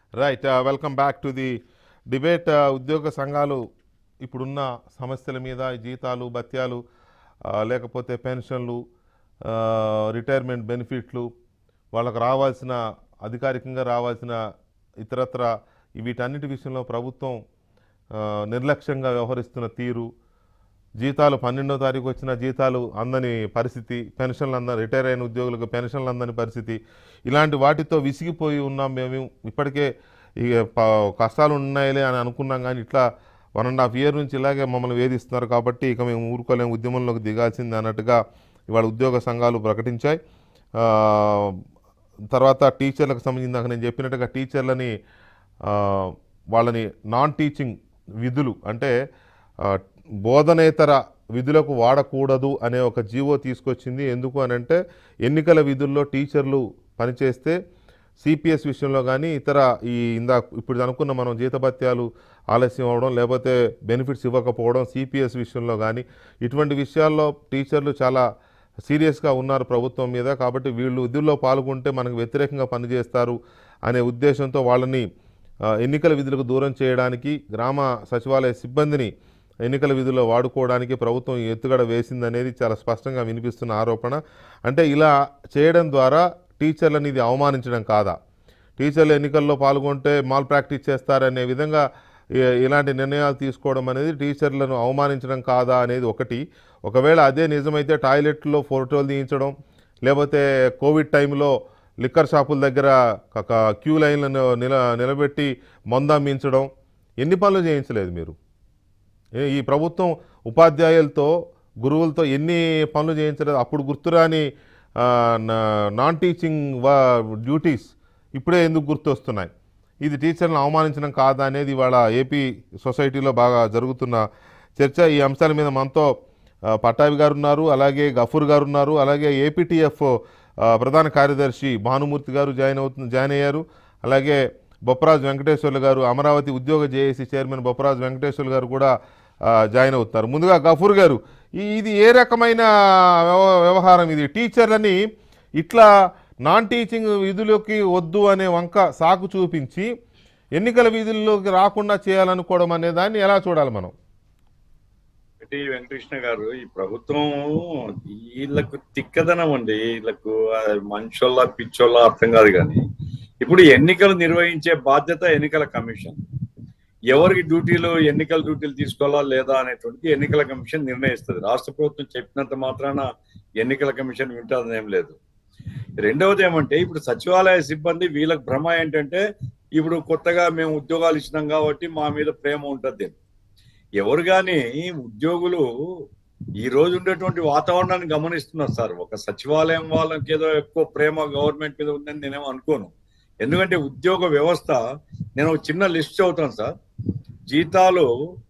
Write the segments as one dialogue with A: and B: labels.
A: Right welcome back to the debate ఉద్యోగ సంఘాలు ఇప్పుడున్న సమస్యల మీద ఈ జీతాలు భత్యాలు ఆ, లేకపోతే పెన్షన్లు ఆ, రిటైర్మెంట్ బెనిఫిట్లు వాళ్ళకు రావాల్సిన అధికారికంగా రావాల్సిన ఇతరత్ర వీటన్నిటి విషయంలో ప్రభుత్వం ఆ, నిర్లక్ష్యంగా వ్యవహరిస్తున్న తీరు జీతాలు పన్నెండో తారీఖు వచ్చిన జీతాలు అందని పరిస్థితి పెన్షన్లు అంద రిటైర్ అయిన ఉద్యోగులకు పెన్షన్లు అందని పరిస్థితి ఇలాంటి వాటితో విసిగిపోయి ఉన్నాం మేము ఇప్పటికే ఇక ప- కష్టాలు ఉన్నాయిలే అని అనుకున్నాం కానీ ఇట్లా వన్ అండ్ హాఫ్ ఇయర్ నుంచి ఇలాగే మమ్మల్ని వేధిస్తున్నారు కాబట్టి ఇక మేము ఊరుకోలేము ఉద్యమంలోకి దిగాల్సింది అన్నట్టుగా ఇవాళ ఉద్యోగ సంఘాలు ప్రకటించాయి ఆ, తర్వాత టీచర్లకు సంబంధించి ఇందాక నేను చెప్పినట్టుగా టీచర్లని ఆ, వాళ్ళని నాన్ టీచింగ్ విధులు అంటే ఆ, బోధనేతర విధులకు వాడకూడదు అనే ఒక జీవో తీసుకొచ్చింది ఎందుకు అని అంటే ఎన్నికల విధుల్లో టీచర్లు పనిచేస్తే సిపిఎస్ విషయంలో కానీ ఇతర ఈ ఇందా ఇప్పుడు అనుకున్న మనం జీతభత్యాలు ఆలస్యం అవ్వడం లేకపోతే బెనిఫిట్స్ ఇవ్వకపోవడం సిపిఎస్ విషయంలో కానీ ఇటువంటి విషయాల్లో టీచర్లు చాలా సీరియస్గా ఉన్నారు ప్రభుత్వం మీద కాబట్టి వీళ్ళు విధుల్లో పాల్గొంటే మనకు వ్యతిరేకంగా పనిచేస్తారు అనే ఉద్దేశంతో వాళ్ళని ఆ, ఎన్నికల విధులకు దూరం చేయడానికి గ్రామ సచివాలయ సిబ్బందిని ఎన్నికల విధుల్లో వాడుకోవడానికి ప్రభుత్వం ఈ ఎత్తుగడ వేసిందనేది చాలా స్పష్టంగా వినిపిస్తున్న ఆరోపణ అంటే ఇలా చేయడం ద్వారా టీచర్లని ఇది అవమానించడం కాదా టీచర్లు ఎన్నికల్లో పాల్గొంటే మాల్ ప్రాక్టీస్ చేస్తారనే విధంగా ఇ- ఇలాంటి నిర్ణయాలు తీసుకోవడం అనేది టీచర్లను అవమానించడం కాదా అనేది ఒకటి ఒకవేళ అదే నిజమైతే టాయిలెట్లో ఫోటోలు తీయించడం లేకపోతే కోవిడ్ టైంలో లిక్కర్ షాపుల దగ్గర క- క- క్యూ లైన్లను నిల నిలబెట్టి మందు అమ్మించడం ఎన్ని పనులు చేయించలేదు మీరు ఏ- ఈ ప్రభుత్వం ఉపాధ్యాయులతో గురువులతో ఎన్ని పనులు చేయించలేదు అప్పుడు గుర్తురాని ఆ, నా- నాన్ టీచింగ్ వా డ్యూటీస్ ఇప్పుడే ఎందుకు గుర్తొస్తున్నాయి ఇది టీచర్లను అవమానించడం కాదా అనేది ఇవాళ ఏపీ సొసైటీలో బాగా జరుగుతున్న చర్చ ఈ అంశాల మీద మనతో ఆ, పట్టాభి గారు ఉన్నారు అలాగే గఫూర్ గారు ఉన్నారు అలాగే ఏపీటీఎఫ్ ప్రధాన కార్యదర్శి భానుమూర్తి గారు జాయిన్ అవుతుంది జాయిన్ అయ్యారు అలాగే బొప్పరాజు వెంకటేశ్వర్లు గారు అమరావతి ఉద్యోగ జేఏసీ చైర్మన్ బొప్పరాజు వెంకటేశ్వర్లు గారు కూడా ఆ, జాయిన్ అవుతారు ముందుగా గఫూర్ గారు ఈ- ఇది ఏ రకమైన వ్యవ- వ్యవహారం ఇది టీచర్లని ఇట్లా నాన్ టీచింగ్ విధులకి వద్దు అనే వంక సాకు చూపించి ఎన్నికల విధుల్లోకి రాకుండా చేయాలనుకోవడం అనే దాన్ని ఎలా చూడాలి మనం
B: టి వెంకటకృష్ణ గారు ఈ ప్రభుత్వం వీళ్ళకు తిక్కదనం అండి వీళ్ళకు ఆ మనుషుల్లా పిచ్చోళ్ళ అర్థం కాదు కానీ ఇప్పుడు ఎన్నికలు నిర్వహించే బాధ్యత ఎన్నికల కమిషన్ ఎవరికి డ్యూటీలు ఎన్నికల డ్యూటీలు తీసుకోవాలా లేదా అనేటువంటి ఎన్నికల కమిషన్ నిర్ణయిస్తుంది రాష్ట్ర ప్రభుత్వం చెప్పినంత మాత్రాన ఎన్నికల కమిషన్ వింటుందని ఏం లేదు రెండవది ఏమంటే ఇప్పుడు సచివాలయ సిబ్బంది వీళ్ళకి భ్రమ ఏంటంటే ఇప్పుడు కొత్తగా మేము ఉద్యోగాలు ఇచ్చినాం కాబట్టి మా మీద ప్రేమ ఉంటుంది ఎవరు కానీ ఉద్యోగులు ఈ రోజు ఉండేటువంటి వాతావరణాన్ని గమనిస్తున్నారు సార్ ఒక సచివాలయం వాళ్ళకి ఏదో ఎక్కువ ప్రేమ గవర్నమెంట్ మీద ఉందని నేనేమో అనుకోను ఎందుకంటే ఉద్యోగ వ్యవస్థ నేను ఒక చిన్న లిస్ట్ చదువుతాను సార్ జీతాలు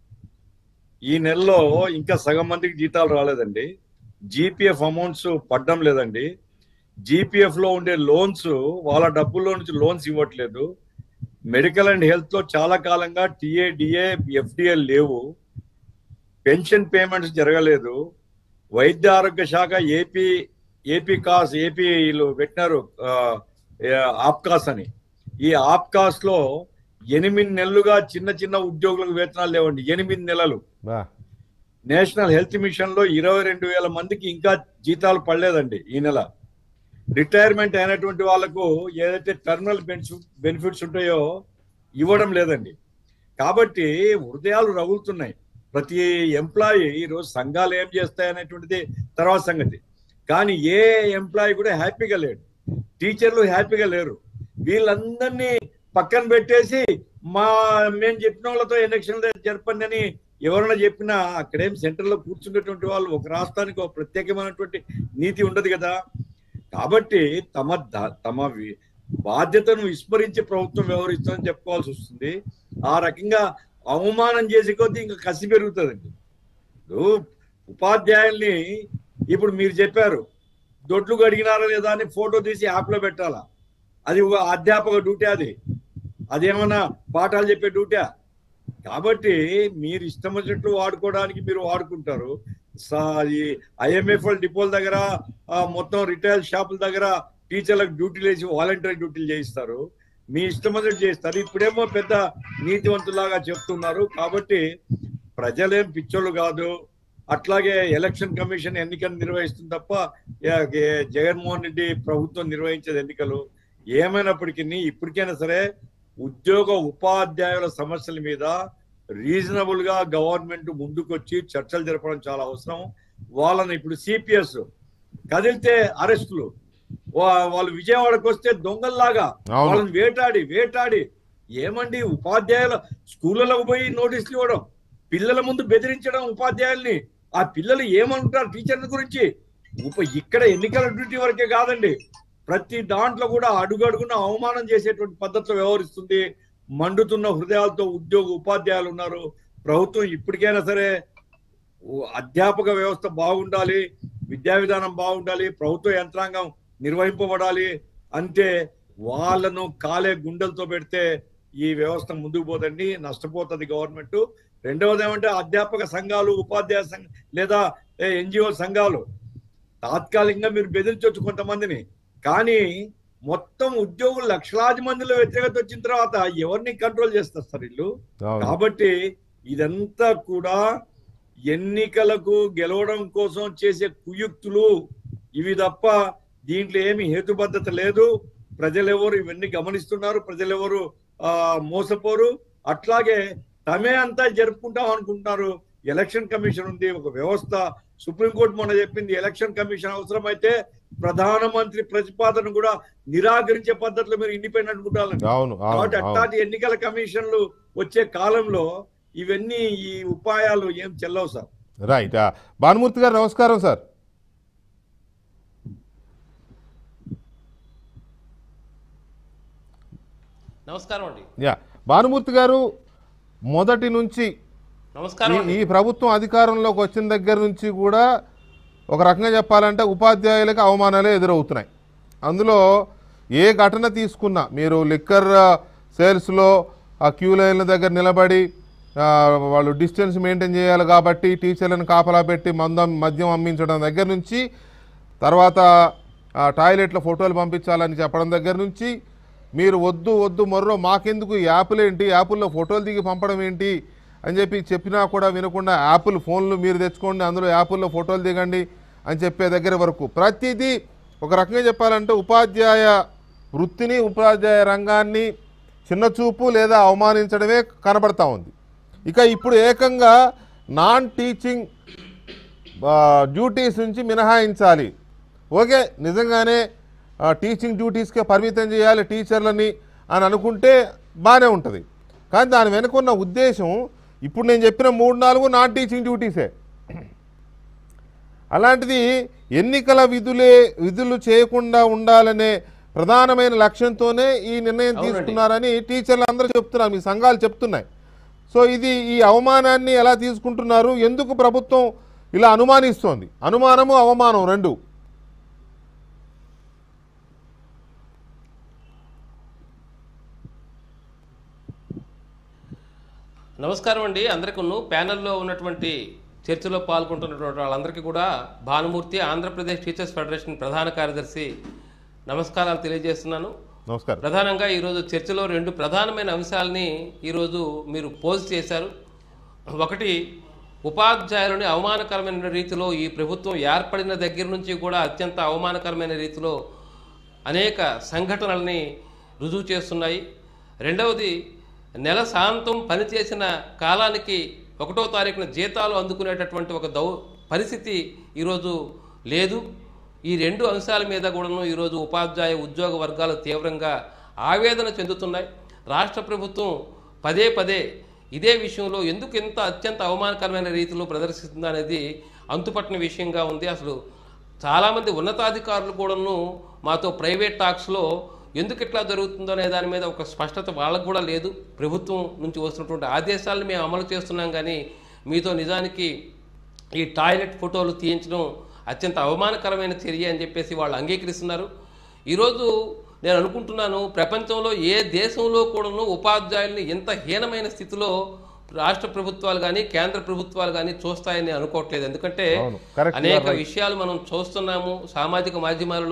B: ఈ నెలలో ఇంకా సగం మందికి జీతాలు రాలేదండి జీపీఎఫ్ అమౌంట్స్ పడ్డం లేదండి జీపీఎఫ్ లో ఉండే లోన్స్ వాళ్ళ డబ్బుల్లో నుంచి లోన్స్ ఇవ్వట్లేదు మెడికల్ అండ్ హెల్త్ లో చాలా కాలంగా టిఏ డిఏ ఎఫ్డిఎల్ లేవు పెన్షన్ పేమెంట్స్ జరగలేదు వైద్య ఆరోగ్య శాఖ ఏపీ ఏపీ కాస్ ఏపీలు పెట్టినారు ఆ, ఏ, ఆప్కాస్ అని ఈ ఆప్కాస్ లో ఎనిమిది నెలలుగా చిన్న చిన్న ఉద్యోగులకు వేతనాలు లేవండి ఎనిమిది నెలలు
A: బా
B: నేషనల్ హెల్త్ మిషన్ లో ఇరవై రెండు వేల మందికి ఇంకా జీతాలు పడలేదండి ఈ నెల రిటైర్మెంట్ అయినటువంటి వాళ్ళకు ఏదైతే టర్మినల్ బెనిఫిట్స్ ఉంటాయో ఇవ్వడం లేదండి కాబట్టి హృదయాలు రగులుతున్నాయి ప్రతి ఎంప్లాయీ ఈరోజు సంఘాలు ఏం చేస్తాయి అనేటువంటిది తర్వాత సంగతి కానీ ఏ ఎంప్లాయీ కూడా హ్యాపీగా లేడు టీచర్లు హ్యాపీగా లేరు వీళ్ళందరినీ పక్కన పెట్టేసి మా మేము చెప్పిన వాళ్ళతో ఎలక్షన్ జరపండి అని ఎవరైనా చెప్పినా అక్కడేం సెంటర్ లో కూర్చున్నటువంటి వాళ్ళు ఒక రాష్ట్రానికి ఒక ప్రత్యేకమైనటువంటి నీతి ఉండదు కదా కాబట్టి తమ ద- తమ వి- బాధ్యతను విస్మరించి ప్రభుత్వం వ్యవహరిస్తుందని చెప్పుకోవాల్సి వస్తుంది ఆ రకంగా అవమానం చేసే కొద్దీ ఇంకా కసి పెరుగుతుందండి ఇప్పుడు ఉపాధ్యాయుల్ని ఇప్పుడు మీరు చెప్పారు దొడ్లు గడిగినారా లేదా అని ఫోటో తీసి యాప్ లో పెట్టాలా అది ఒక అధ్యాపక డ్యూటీ అది అదేమన్నా పాఠాలు చెప్పే డ్యూటా కాబట్టి మీరు ఇష్టం వచ్చినట్లు వాడుకోవడానికి మీరు వాడుకుంటారు సా- ఈ ఐఎంఎఫ్ఎల్ డిపోల దగ్గర ఆ, మొత్తం రిటైల్ షాపుల దగ్గర టీచర్లకు డ్యూటీలు వేసి వాలంటీర్ డ్యూటీలు చేయిస్తారు మీ ఇష్టమన్నట్టు చేస్తారు ఇప్పుడేమో పెద్ద నీతివంతులాగా చెప్తున్నారు కాబట్టి ప్రజలేం పిచ్చోళ్ళు కాదు అట్లాగే ఎలక్షన్ కమిషన్ ఎన్నికలు నిర్వహిస్తుంది తప్ప ఏ- ఏ- జగన్మోహన్ రెడ్డి ప్రభుత్వం నిర్వహించేది ఎన్నికలు ఏమైనప్పటికీ ఇప్పటికైనా సరే ఉద్యోగ ఉపాధ్యాయుల సమస్యల మీద రీజనబుల్ గా గవర్నమెంట్ ముందుకొచ్చి చర్చలు జరపడం చాలా అవసరం వాళ్ళని ఇప్పుడు సిపిఎస్ కదిలితే అరెస్టులు వా- వాళ్ళు విజయవాడకు వస్తే దొంగల్లాగా
A: అవును.
B: వాళ్ళని వేటాడి వేటాడి ఏమండి ఉపాధ్యాయుల స్కూళ్ళలోకి పోయి నోటీసులు ఇవ్వడం పిల్లల ముందు బెదిరించడం ఉపాధ్యాయుల్ని ఆ పిల్లలు ఏమంటారు టీచర్ల గురించి ఉప ఇక్కడ ఎన్నికల డ్యూటీ వరకే కాదండి ప్రతి దాంట్లో కూడా అడుగడుగున అవమానం చేసేటువంటి పద్ధతిలో వ్యవహరిస్తుంది మండుతున్న హృదయాలతో ఉద్యోగ ఉపాధ్యాయులు ఉన్నారు ప్రభుత్వం ఇప్పటికైనా సరే ఓ అధ్యాపక వ్యవస్థ బాగుండాలి విద్యా విధానం బాగుండాలి ప్రభుత్వ యంత్రాంగం నిర్వహింపబడాలి అంటే వాళ్ళను కాలే గుండెలతో పెడితే ఈ వ్యవస్థ ముందుకు పోదండి నష్టపోతుంది గవర్నమెంట్ రెండవది ఏమంటే అధ్యాపక సంఘాలు ఉపాధ్యాయ సంఘ లేదా ఎన్జిఓ సంఘాలు తాత్కాలికంగా మీరు బెదిరించవచ్చు కొంతమందిని కానీ మొత్తం ఉద్యోగులు లక్షలాది మందిలో వ్యతిరేకత వచ్చిన తర్వాత ఎవరిని కంట్రోల్ చేస్తారు సార్ వీళ్ళు
A: అవును
B: కాబట్టి ఇదంతా కూడా ఎన్నికలకు గెలవడం కోసం చేసే కుయుక్తులు ఇవి తప్ప దీంట్లో ఏమి హేతుబద్ధత లేదు ప్రజలెవరు ఇవన్నీ గమనిస్తున్నారు ప్రజలెవరు ఆ మోసపోరు అట్లాగే తమే అంతా జరుపుకుంటాం అనుకుంటున్నారు ఎలక్షన్ కమిషన్ ఉంది ఒక వ్యవస్థ సుప్రీంకోర్టు మొన్న చెప్పింది ఎలక్షన్ కమిషన్ అవసరమైతే ప్రధానమంత్రి ప్రతిపాదన కూడా నిరాకరించే పద్ధతిలో మీరు ఇండిపెండెంట్ ఉండాలని
A: అవును
B: కాబట్టి
A: అవును అవును
B: అట్లాంటి ఎన్నికల కమిషన్లు వచ్చే కాలంలో ఇవన్నీ ఈ ఉపాయాలు ఏం చెల్లవు సార్
A: రైట్ ఆ, భానుమూర్తి గారు నమస్కారం సార్
C: నమస్కారం అండి
A: యా భానుమూర్తి గారు మొదటి నుంచి
C: నమస్కారం
A: ఈ-
C: అండి
A: ఈ ప్రభుత్వం అధికారంలోకి వచ్చిన దగ్గర నుంచి కూడా ఒక రకంగా చెప్పాలంటే ఉపాధ్యాయులకు అవమానాలే ఎదురవుతున్నాయి అందులో ఏ ఘటన తీసుకున్నా మీరు లిక్కర్ సేల్స్లో ఆ క్యూ లైన్ల దగ్గర నిలబడి ఆ, వాళ్ళు డిస్టెన్స్ మెయింటైన్ చేయాలి కాబట్టి టీచర్లను కాపలా పెట్టి మందం మద్యం అమ్మించడం దగ్గర నుంచి తర్వాత ఆ, టాయిలెట్లో ఫోటోలు పంపించాలని చెప్పడం దగ్గర నుంచి మీరు వద్దు వద్దు మరో మాకెందుకు ఈ యాప్లు ఏంటి యాపుల్లో ఫోటోలు దిగి పంపడం ఏంటి అని చెప్పి చెప్పినా కూడా వినకుండా యాపుల్ ఫోన్లు మీరు తెచ్చుకోండి అందులో యాపుల్లో ఫోటోలు దిగండి అని చెప్పే దగ్గర వరకు ప్రతిదీ ఒక రకంగా చెప్పాలంటే ఉపాధ్యాయ వృత్తిని ఉపాధ్యాయ రంగాన్ని చిన్నచూపు లేదా అవమానించడమే కనబడతా ఉంది ఇక ఇప్పుడు ఏకంగా నాన్ టీచింగ్ ఆ, డ్యూటీస్ నుంచి మినహాయించాలి ఓకే నిజంగానే ఆ, టీచింగ్ డ్యూటీస్కే పరిమితం చేయాలి టీచర్లని అని అనుకుంటే బాగానే ఉంటుంది కానీ దాని వెనుక ఉన్న ఉద్దేశం ఇప్పుడు నేను చెప్పిన మూడు నాలుగు నాన్ టీచింగ్ డ్యూటీసే అలాంటిది ఎన్నికల విధులే విధులు చేయకుండా ఉండాలనే ప్రధానమైన లక్ష్యంతోనే ఈ నిర్ణయం
C: అవునండి.
A: తీసుకున్నారని టీచర్లు అందరూ చెప్తున్నారు మీ సంఘాలు చెప్తున్నాయి సో ఇది ఈ అవమానాన్ని ఎలా తీసుకుంటున్నారు ఎందుకు ప్రభుత్వం ఇలా అనుమానిస్తోంది అనుమానము అవమానం రెండు
C: నమస్కారం అండి అందరికీ ప్యానెల్లో ఉన్నటువంటి చర్చలో పాల్గొంటున్నటువంటి వాళ్ళందరికీ కూడా భానుమూర్తి ఆంధ్రప్రదేశ్ టీచర్స్ ఫెడరేషన్ ప్రధాన కార్యదర్శి నమస్కారాలు తెలియజేస్తున్నాను
A: నమస్కారం
C: ప్రధానంగా ఈరోజు చర్చలో రెండు ప్రధానమైన అంశాలని ఈరోజు మీరు పోస్ట్ చేశారు ఒకటి ఉపాధ్యాయులని అవమానకరమైన రీతిలో ఈ ప్రభుత్వం ఏర్పడిన దగ్గర నుంచి కూడా అత్యంత అవమానకరమైన రీతిలో అనేక సంఘటనల్ని రుజువు చేస్తున్నాయి రెండవది నెల సాంతం పనిచేసిన కాలానికి ఒకటో తారీఖున జీతాలు అందుకునేటటువంటి ఒక దౌ పరిస్థితి ఈరోజు లేదు ఈ రెండు అంశాల మీద కూడాను ఈరోజు ఉపాధ్యాయ ఉద్యోగ వర్గాలు తీవ్రంగా ఆవేదన చెందుతున్నాయి రాష్ట్ర ప్రభుత్వం పదే పదే ఇదే విషయంలో ఎందుకు ఇంత అత్యంత అవమానకరమైన రీతిలో ప్రదర్శిస్తుంది అనేది అంతుపట్టిన విషయంగా ఉంది అసలు చాలామంది ఉన్నతాధికారులు కూడాను మాతో ప్రైవేట్ టాక్స్లో ఎందుకు ఇట్లా జరుగుతుందో అనే దాని మీద ఒక స్పష్టత వాళ్ళకు కూడా లేదు ప్రభుత్వం నుంచి వస్తున్నటువంటి ఆదేశాలను మేము అమలు చేస్తున్నాం కానీ మీతో నిజానికి ఈ టాయిలెట్ ఫోటోలు తీయించడం అత్యంత అవమానకరమైన చర్య అని చెప్పేసి వాళ్ళు అంగీకరిస్తున్నారు ఈరోజు నేను అనుకుంటున్నాను ప్రపంచంలో ఏ దేశంలో కూడాను ఉపాధ్యాయుల్ని ఇంత హీనమైన స్థితిలో రాష్ట్ర ప్రభుత్వాలు కానీ కేంద్ర ప్రభుత్వాలు కానీ చూస్తాయని అనుకోవట్లేదు ఎందుకంటే
A: అవును, correct, you
C: అనేక
A: are right.
C: విషయాలు మనం చూస్తున్నాము సామాజిక మాధ్యమాలలో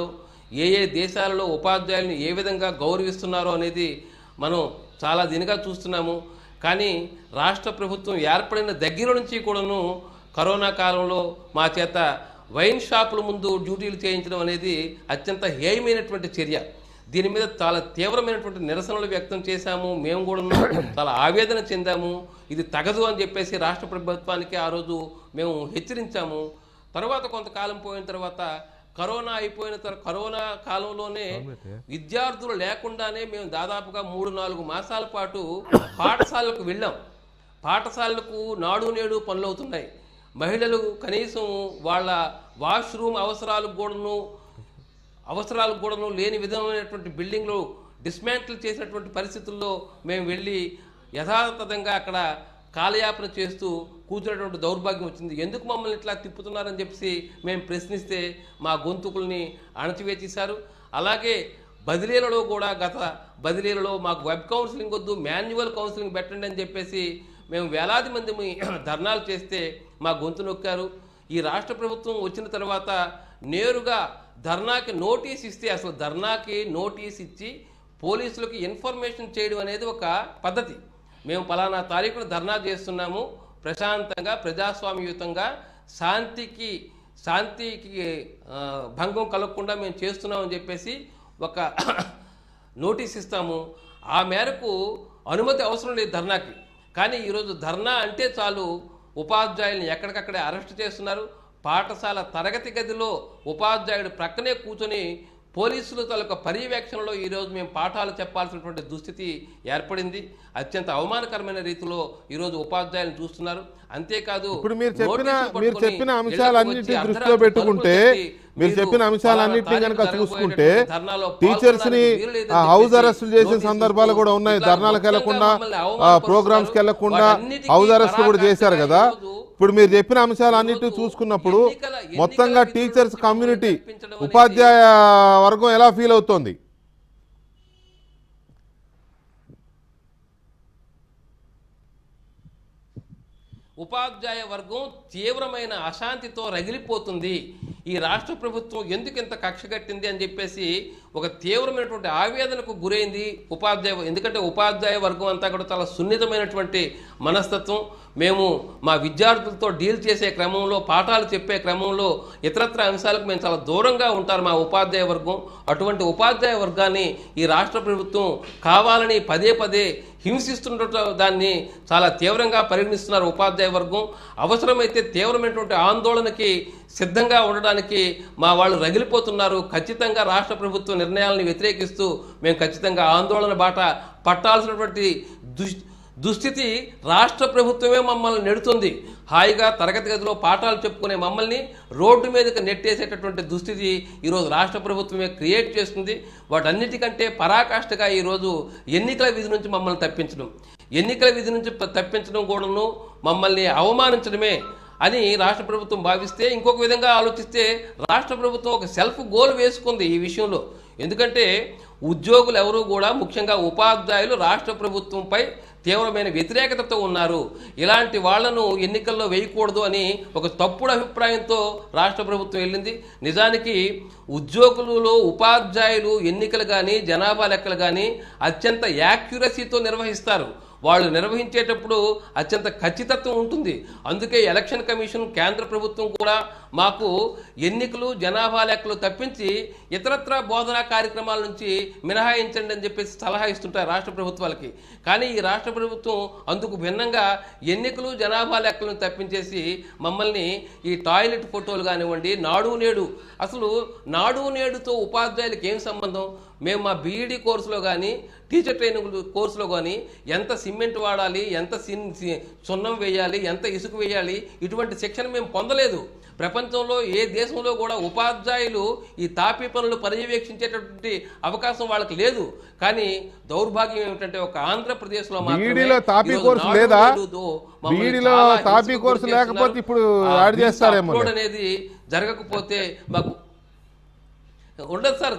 C: ఏ ఏ దేశాలలో ఉపాధ్యాయులను ఏ విధంగా గౌరవిస్తున్నారో అనేది మనం చాలా దీనిగా చూస్తున్నాము కానీ రాష్ట్ర ప్రభుత్వం ఏర్పడిన దగ్గర నుంచి కూడాను కరోనా కాలంలో మా చేత వైన్ షాపుల ముందు డ్యూటీలు చేయించడం అనేది అత్యంత హేయమైనటువంటి చర్య దీని మీద చాలా తీవ్రమైనటువంటి నిరసనలు వ్యక్తం చేశాము మేము కూడా చాలా ఆవేదన చెందాము ఇది తగదు అని చెప్పేసి రాష్ట్ర ప్రభుత్వానికి ఆ రోజు మేము హెచ్చరించాము తర్వాత కొంతకాలం పోయిన తర్వాత కరోనా అయిపోయిన తర్వాత కరోనా కాలంలోనే విద్యార్థులు లేకుండానే మేము దాదాపుగా మూడు నాలుగు మాసాల పాటు పాఠశాలకు వెళ్ళాం పాఠశాలలకు నాడు నేడు పనులు అవుతున్నాయి మహిళలు కనీసం వాళ్ళ వాష్రూమ్ అవసరాలకు కూడాను అవసరాలకు కూడాను లేని విధమైనటువంటి బిల్డింగ్లు డిస్మాంటిల్ చేసినటువంటి పరిస్థితుల్లో మేము వెళ్ళి యథాతథంగా అక్కడ కాలయాపన చేస్తూ కూర్చున్నటువంటి దౌర్భాగ్యం వచ్చింది ఎందుకు మమ్మల్ని ఇట్లా తిప్పుతున్నారని చెప్పేసి మేము ప్రశ్నిస్తే మా గొంతుకుల్ని అణచివేసేశారు అలాగే బదిలీలలో కూడా గత బదిలీలలో మాకు వెబ్ కౌన్సిలింగ్ వద్దు మాన్యువల్ కౌన్సిలింగ్ పెట్టండి అని చెప్పేసి మేము వేలాది మంది మీ ధర్నాలు చేస్తే మా గొంతు నొక్కారు ఈ రాష్ట్ర ప్రభుత్వం వచ్చిన తర్వాత నేరుగా ధర్నాకి నోటీస్ ఇస్తే అసలు ధర్నాకి నోటీస్ ఇచ్చి పోలీసులకు ఇన్ఫర్మేషన్ చేయడం అనేది ఒక పద్ధతి మేము పలానా తారీఖున ధర్నా చేస్తున్నాము ప్రశాంతంగా ప్రజాస్వామ్యయుతంగా శాంతికి శాంతికి ఆ, భంగం కలగకుండా మేము చేస్తున్నామని చెప్పేసి ఒక నోటీస్ ఇస్తాము ఆ మేరకు అనుమతి అవసరం లేదు ధర్నాకి కానీ ఈరోజు ధర్నా అంటే చాలు ఉపాధ్యాయుల్ని ఎక్కడికక్కడే అరెస్ట్ చేస్తున్నారు పాఠశాల తరగతి గదిలో ఉపాధ్యాయుడు ప్రక్కనే కూర్చొని పోలీసులు తాలూకా పర్యవేక్షణలో ఈరోజు మేము పాఠాలు చెప్పాల్సినటువంటి దుస్థితి ఏర్పడింది అత్యంత అవమానకరమైన రీతిలో ఈరోజు ఉపాధ్యాయులను చూస్తున్నారు అంతేకాదు
A: ఇప్పుడు మీరు చెప్పిన
C: నోటీసులు
A: మీరు
C: పట్టుకొని
A: చెప్పిన
C: ఇళ్లకు
A: అంశాలన్నింటినీ
C: వచ్చి
A: దృష్టిలో
C: అర్ధరాత్రి
A: పెట్టుకుంటే
C: తలుపులు తట్టి
A: మీరు చెప్పిన
C: మీరు
A: అంశాలన్నింటినీ
C: పలానా
A: కనుక
C: తారీఖు
A: చూసుకుంటే
C: జరగబోయేటువంటి ధర్నాలో
A: టీచర్స్ ని
C: పాల్గొనడానికి వీలు లేదని
A: హౌస్
C: చెప్పేసి
A: అరెస్టులు చేసిన
C: నోటీసులు
A: సందర్భాలు కూడా ఉన్నాయి
C: ఇట్లా
A: ధర్నాలకు
C: మొత్తంగా
A: వెళ్లకుండా
C: మమ్మల్ని అవమానపరుస్తున్నారు.
A: ప్రోగ్రామ్స్ కి వెళ్లకుండా
C: వాటన్నిటికీ
A: హౌస్ అరెస్టులు కూడా చేశారు కదా
C: ఈరోజు
A: ఇప్పుడు మీరు చెప్పిన అంశాలన్నింటినీ
C: ఈరోజు
A: చూసుకున్నప్పుడు
C: ఎన్నికల- ఎన్నికల
A: మొత్తంగా
C: విధుల
A: టీచర్స్
C: నుంచి
A: కమ్యూనిటీ
C: తప్పించడం అనేది-
A: ఉపాధ్యాయ వర్గం ఎలా ఫీల్ అవుతోంది
C: ఉపాధ్యాయ వర్గం తీవ్రమైన అశాంతితో రగిలిపోతుంది ఈ రాష్ట్ర ప్రభుత్వం ఎందుకు ఇంత కక్ష కట్టింది అని చెప్పేసి ఒక తీవ్రమైనటువంటి ఆవేదనకు గురైంది ఉపాధ్యాయ ఎందుకంటే ఉపాధ్యాయ వర్గం అంతా కూడా చాలా సున్నితమైనటువంటి మనస్తత్వం మేము మా విద్యార్థులతో డీల్ చేసే క్రమంలో పాఠాలు చెప్పే క్రమంలో ఇతరత్ర అంశాలకు మేము చాలా దూరంగా ఉంటారు మా ఉపాధ్యాయ వర్గం అటువంటి ఉపాధ్యాయ వర్గాన్ని ఈ రాష్ట్ర ప్రభుత్వం కావాలని పదే పదే హింసిస్తుండట దాన్ని చాలా తీవ్రంగా పరిగణిస్తున్నారు ఉపాధ్యాయ వర్గం అవసరమైతే తీవ్రమైనటువంటి ఆందోళనకి సిద్ధంగా ఉండడానికి మా వాళ్ళు రగిలిపోతున్నారు ఖచ్చితంగా రాష్ట్ర ప్రభుత్వ నిర్ణయాలను వ్యతిరేకిస్తూ మేము ఖచ్చితంగా ఆందోళన బాట పట్టాల్సినటువంటి దుష్ దుస్థితి రాష్ట్ర ప్రభుత్వమే మమ్మల్ని నెడుతుంది హాయిగా తరగతి గదిలో పాఠాలు చెప్పుకునే మమ్మల్ని రోడ్డు మీదకి నెట్టేసేటటువంటి దుస్థితి ఈరోజు రాష్ట్ర ప్రభుత్వమే క్రియేట్ చేస్తుంది వాటన్నిటికంటే పరాకాష్ఠగా ఈరోజు ఎన్నికల విధి నుంచి మమ్మల్ని తప్పించడం ఎన్నికల విధి నుంచి ప- తప్పించడం కూడాను మమ్మల్ని అవమానించడమే అని రాష్ట్ర ప్రభుత్వం భావిస్తే ఇంకొక విధంగా ఆలోచిస్తే రాష్ట్ర ప్రభుత్వం ఒక సెల్ఫ్ గోల్ వేసుకుంది ఈ విషయంలో ఎందుకంటే ఉద్యోగులు ఎవరు కూడా ముఖ్యంగా ఉపాధ్యాయులు రాష్ట్ర ప్రభుత్వంపై తీవ్రమైన వ్యతిరేకతతో ఉన్నారు ఇలాంటి వాళ్లను ఎన్నికల్లో వేయకూడదు అని ఒక తప్పుడు అభిప్రాయంతో రాష్ట్ర ప్రభుత్వం వెళ్ళింది నిజానికి ఉద్యోగులలో ఉపాధ్యాయులు ఎన్నికలు కానీ జనాభా లెక్కలు కానీ అత్యంత యాక్యురసీతో నిర్వహిస్తారు వాళ్ళు నిర్వహించేటప్పుడు అత్యంత ఖచ్చితత్వం ఉంటుంది అందుకే ఎలక్షన్ కమిషన్ కేంద్ర ప్రభుత్వం కూడా మాకు ఎన్నికలు జనాభా లెక్కలు తప్పించి ఇతరత్ర బోధనా కార్యక్రమాల నుంచి మినహాయించండి అని చెప్పేసి సలహా ఇస్తుంటారు రాష్ట్ర ప్రభుత్వాలకి కానీ ఈ రాష్ట్ర ప్రభుత్వం అందుకు భిన్నంగా ఎన్నికలు జనాభా లెక్కలను తప్పించేసి మమ్మల్ని ఈ టాయిలెట్ ఫోటోలు కానివ్వండి నాడు నేడు అసలు నాడు నేడుతో ఉపాధ్యాయులకు ఏం సంబంధం మేము మా బీఈడి కోర్సులో కానీ టీచర్ ట్రైనింగ్ కోర్సులో కానీ ఎంత సిమెంట్ వాడాలి ఎంత సిన్ సి- సున్నం వేయాలి ఎంత ఇసుక వేయాలి ఇటువంటి శిక్షణ మేము పొందలేదు ప్రపంచంలో ఏ దేశంలో కూడా ఉపాధ్యాయులు ఈ తాపీ పనులు పర్యవేక్షించేటటువంటి అవకాశం వాళ్ళకి లేదు కానీ దౌర్భాగ్యం ఏమిటంటే ఒక ఆంధ్రప్రదేశ్లో మాత్రమే
A: బీఈడీలో తాపీ
C: ఈరోజు
A: కోర్సు
C: నాడు
A: లేదా?
C: నేడుతో మమ్మల్ని
A: బీఈడీలో
C: చాలా
A: తాపీ
C: హింసకు
A: కోర్సు
C: గురి
A: లేకపోతే
C: చేస్తున్నారు.
A: ఇప్పుడు
C: ఆ
A: యాడ్
C: బిల్స్
A: చేస్తారేమో
C: అప్లోడ్ అనేది జరగకపోతే మాకు ఉండదు సార్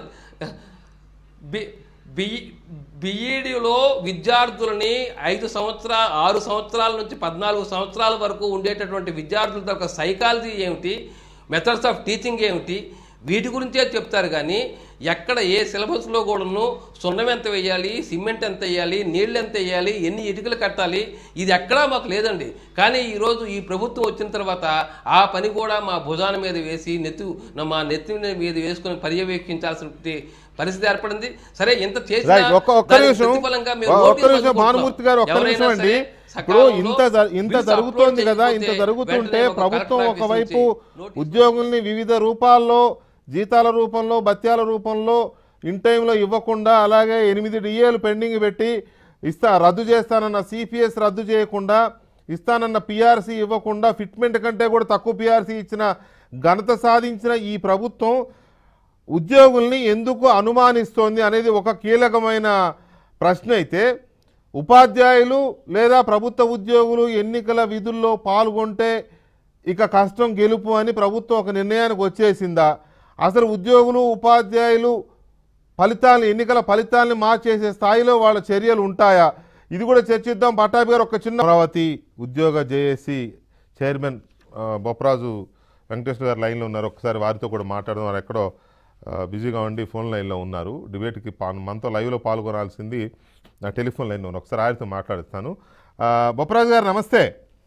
C: బి బి- బిఈడిలో విద్యార్థులని ఐదు సంవత్సరాల ఆరు సంవత్సరాల నుంచి పద్నాలుగు సంవత్సరాల వరకు ఉండేటటువంటి విద్యార్థుల యొక్క సైకాలజీ ఏమిటి మెథడ్స్ ఆఫ్ టీచింగ్ ఏమిటి వీటి గురించే చెప్తారు కానీ ఎక్కడ ఏ సిలబస్లో కూడాను సున్నం ఎంత వేయాలి సిమెంట్ ఎంత వేయాలి నీళ్ళు ఎంత వేయాలి ఎన్ని ఇటుకలు కట్టాలి ఇది ఎక్కడా మాకు లేదండి కానీ ఈరోజు ఈ ప్రభుత్వం వచ్చిన తర్వాత ఆ పని కూడా మా భుజాన మీద వేసి నెత్తి మా నెత్తి మీద వేసుకొని పర్యవేక్షించాల్సిన పరిస్థితి ఏర్పడింది సరే ఇంత చేసినా
A: రైట్ ఒక్క ఒక్క
C: దానికి
A: నిమిషం
C: ప్రతిఫలంగా మేము
A: ఒక్క
C: నోటీసులు
A: నిమిషం
C: అందుకుంటున్నాం.
A: భానుమూర్తి గారు ఒక్క
C: ఎవరైనా
A: నిమిషం అండి
C: సరే
A: ఇప్పుడు
C: సకాలంలో
A: ఇంత జ- ఇంత
C: బిల్స్
A: జరుగుతోంది
C: అప్లోడ్
A: కదా ఇంత
C: చేయకపోతే
A: జరుగుతుంటే
C: వెంటనే ఒక
A: ప్రభుత్వం
C: కలెక్టర్
A: ఒకవైపు
C: ఆఫీస్ నుంచి
A: ఉద్యోగుల్ని వివిధ రూపాల్లో జీతాల రూపంలో భత్యాల రూపంలో ఇన్ టైంలో ఇవ్వకుండా అలాగే ఎనిమిది డిఏలు పెండింగ్ పెట్టి ఇస్తా రద్దు చేస్తానన్న సిపిఎస్ రద్దు చేయకుండా ఇస్తానన్న పిఆర్సీ ఇవ్వకుండా ఫిట్మెంట్ కంటే కూడా తక్కువ పిఆర్సీ ఇచ్చిన ఘనత సాధించిన ఈ ప్రభుత్వం ఉద్యోగుల్ని ఎందుకు అనుమానిస్తోంది అనేది ఒక కీలకమైన ప్రశ్న అయితే ఉపాధ్యాయులు లేదా ప్రభుత్వ ఉద్యోగులు ఎన్నికల విధుల్లో పాల్గొంటే ఇక కష్టం గెలుపు అని ప్రభుత్వం ఒక నిర్ణయానికి వచ్చేసిందా అసలు ఉద్యోగులు ఉపాధ్యాయులు ఫలితాలను ఎన్నికల ఫలితాలను మార్చేసే స్థాయిలో వాళ్ళ చర్యలు ఉంటాయా ఇది కూడా చర్చిద్దాం పట్టాభి గారు ఒక చిన్న అమరావతి ఉద్యోగ జేఏసీ చైర్మన్ ఆ, బొప్పరాజు వెంకటేశ్వర గారు లైన్లో ఉన్నారు ఒకసారి వారితో కూడా మాట్లాడదాం వారు ఎక్కడో ఆ, బిజీగా ఉండి ఫోన్ లైన్లో ఉన్నారు డిబేట్కి పా మనతో లైవ్లో పాల్గొనాల్సింది నా టెలిఫోన్ లైన్లో ఉన్నారు ఒకసారి ఆయనతో మాట్లాడుతాను ఆ, బొప్పరాజు గారు నమస్తే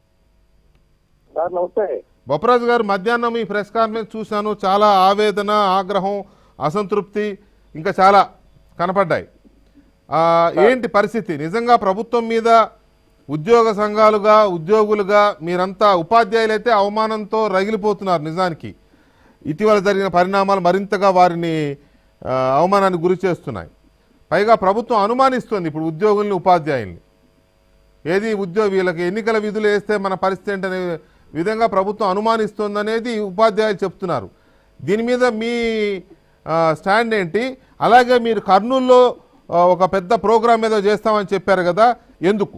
D: సార్ నమస్తే
A: బొప్పరాజు గారు మధ్యాహ్నం ఈ ప్రెస్ కాన్ఫరెన్స్ చూశాను చాలా ఆవేదన ఆగ్రహం అసంతృప్తి ఇంకా చాలా కనపడ్డాయి ఆ, ఏంటి పరిస్థితి నిజంగా ప్రభుత్వం మీద ఉద్యోగ సంఘాలుగా ఉద్యోగులుగా మీరంతా ఉపాధ్యాయులు అయితే అవమానంతో రగిలిపోతున్నారు నిజానికి ఇటీవల జరిగిన పరిణామాలు మరింతగా వారిని ఆ, అవమానానికి గురి చేస్తున్నాయి పైగా ప్రభుత్వం అనుమానిస్తుంది ఇప్పుడు ఉద్యోగుల్ని ఉపాధ్యాయుల్ని ఏది ఉద్యోగ వీళ్ళకి ఎన్నికల విధులు వేస్తే మన పరిస్థితి ఏంటనే విధంగా ప్రభుత్వం అనుమానిస్తోందనేది ఉపాధ్యాయులు చెప్తున్నారు దీని మీద మీ ఆ, స్టాండ్ ఏంటి అలాగే మీరు కర్నూలులో ఆ, ఒక పెద్ద ప్రోగ్రామ్ ఏదో చేస్తామని చెప్పారు కదా ఎందుకు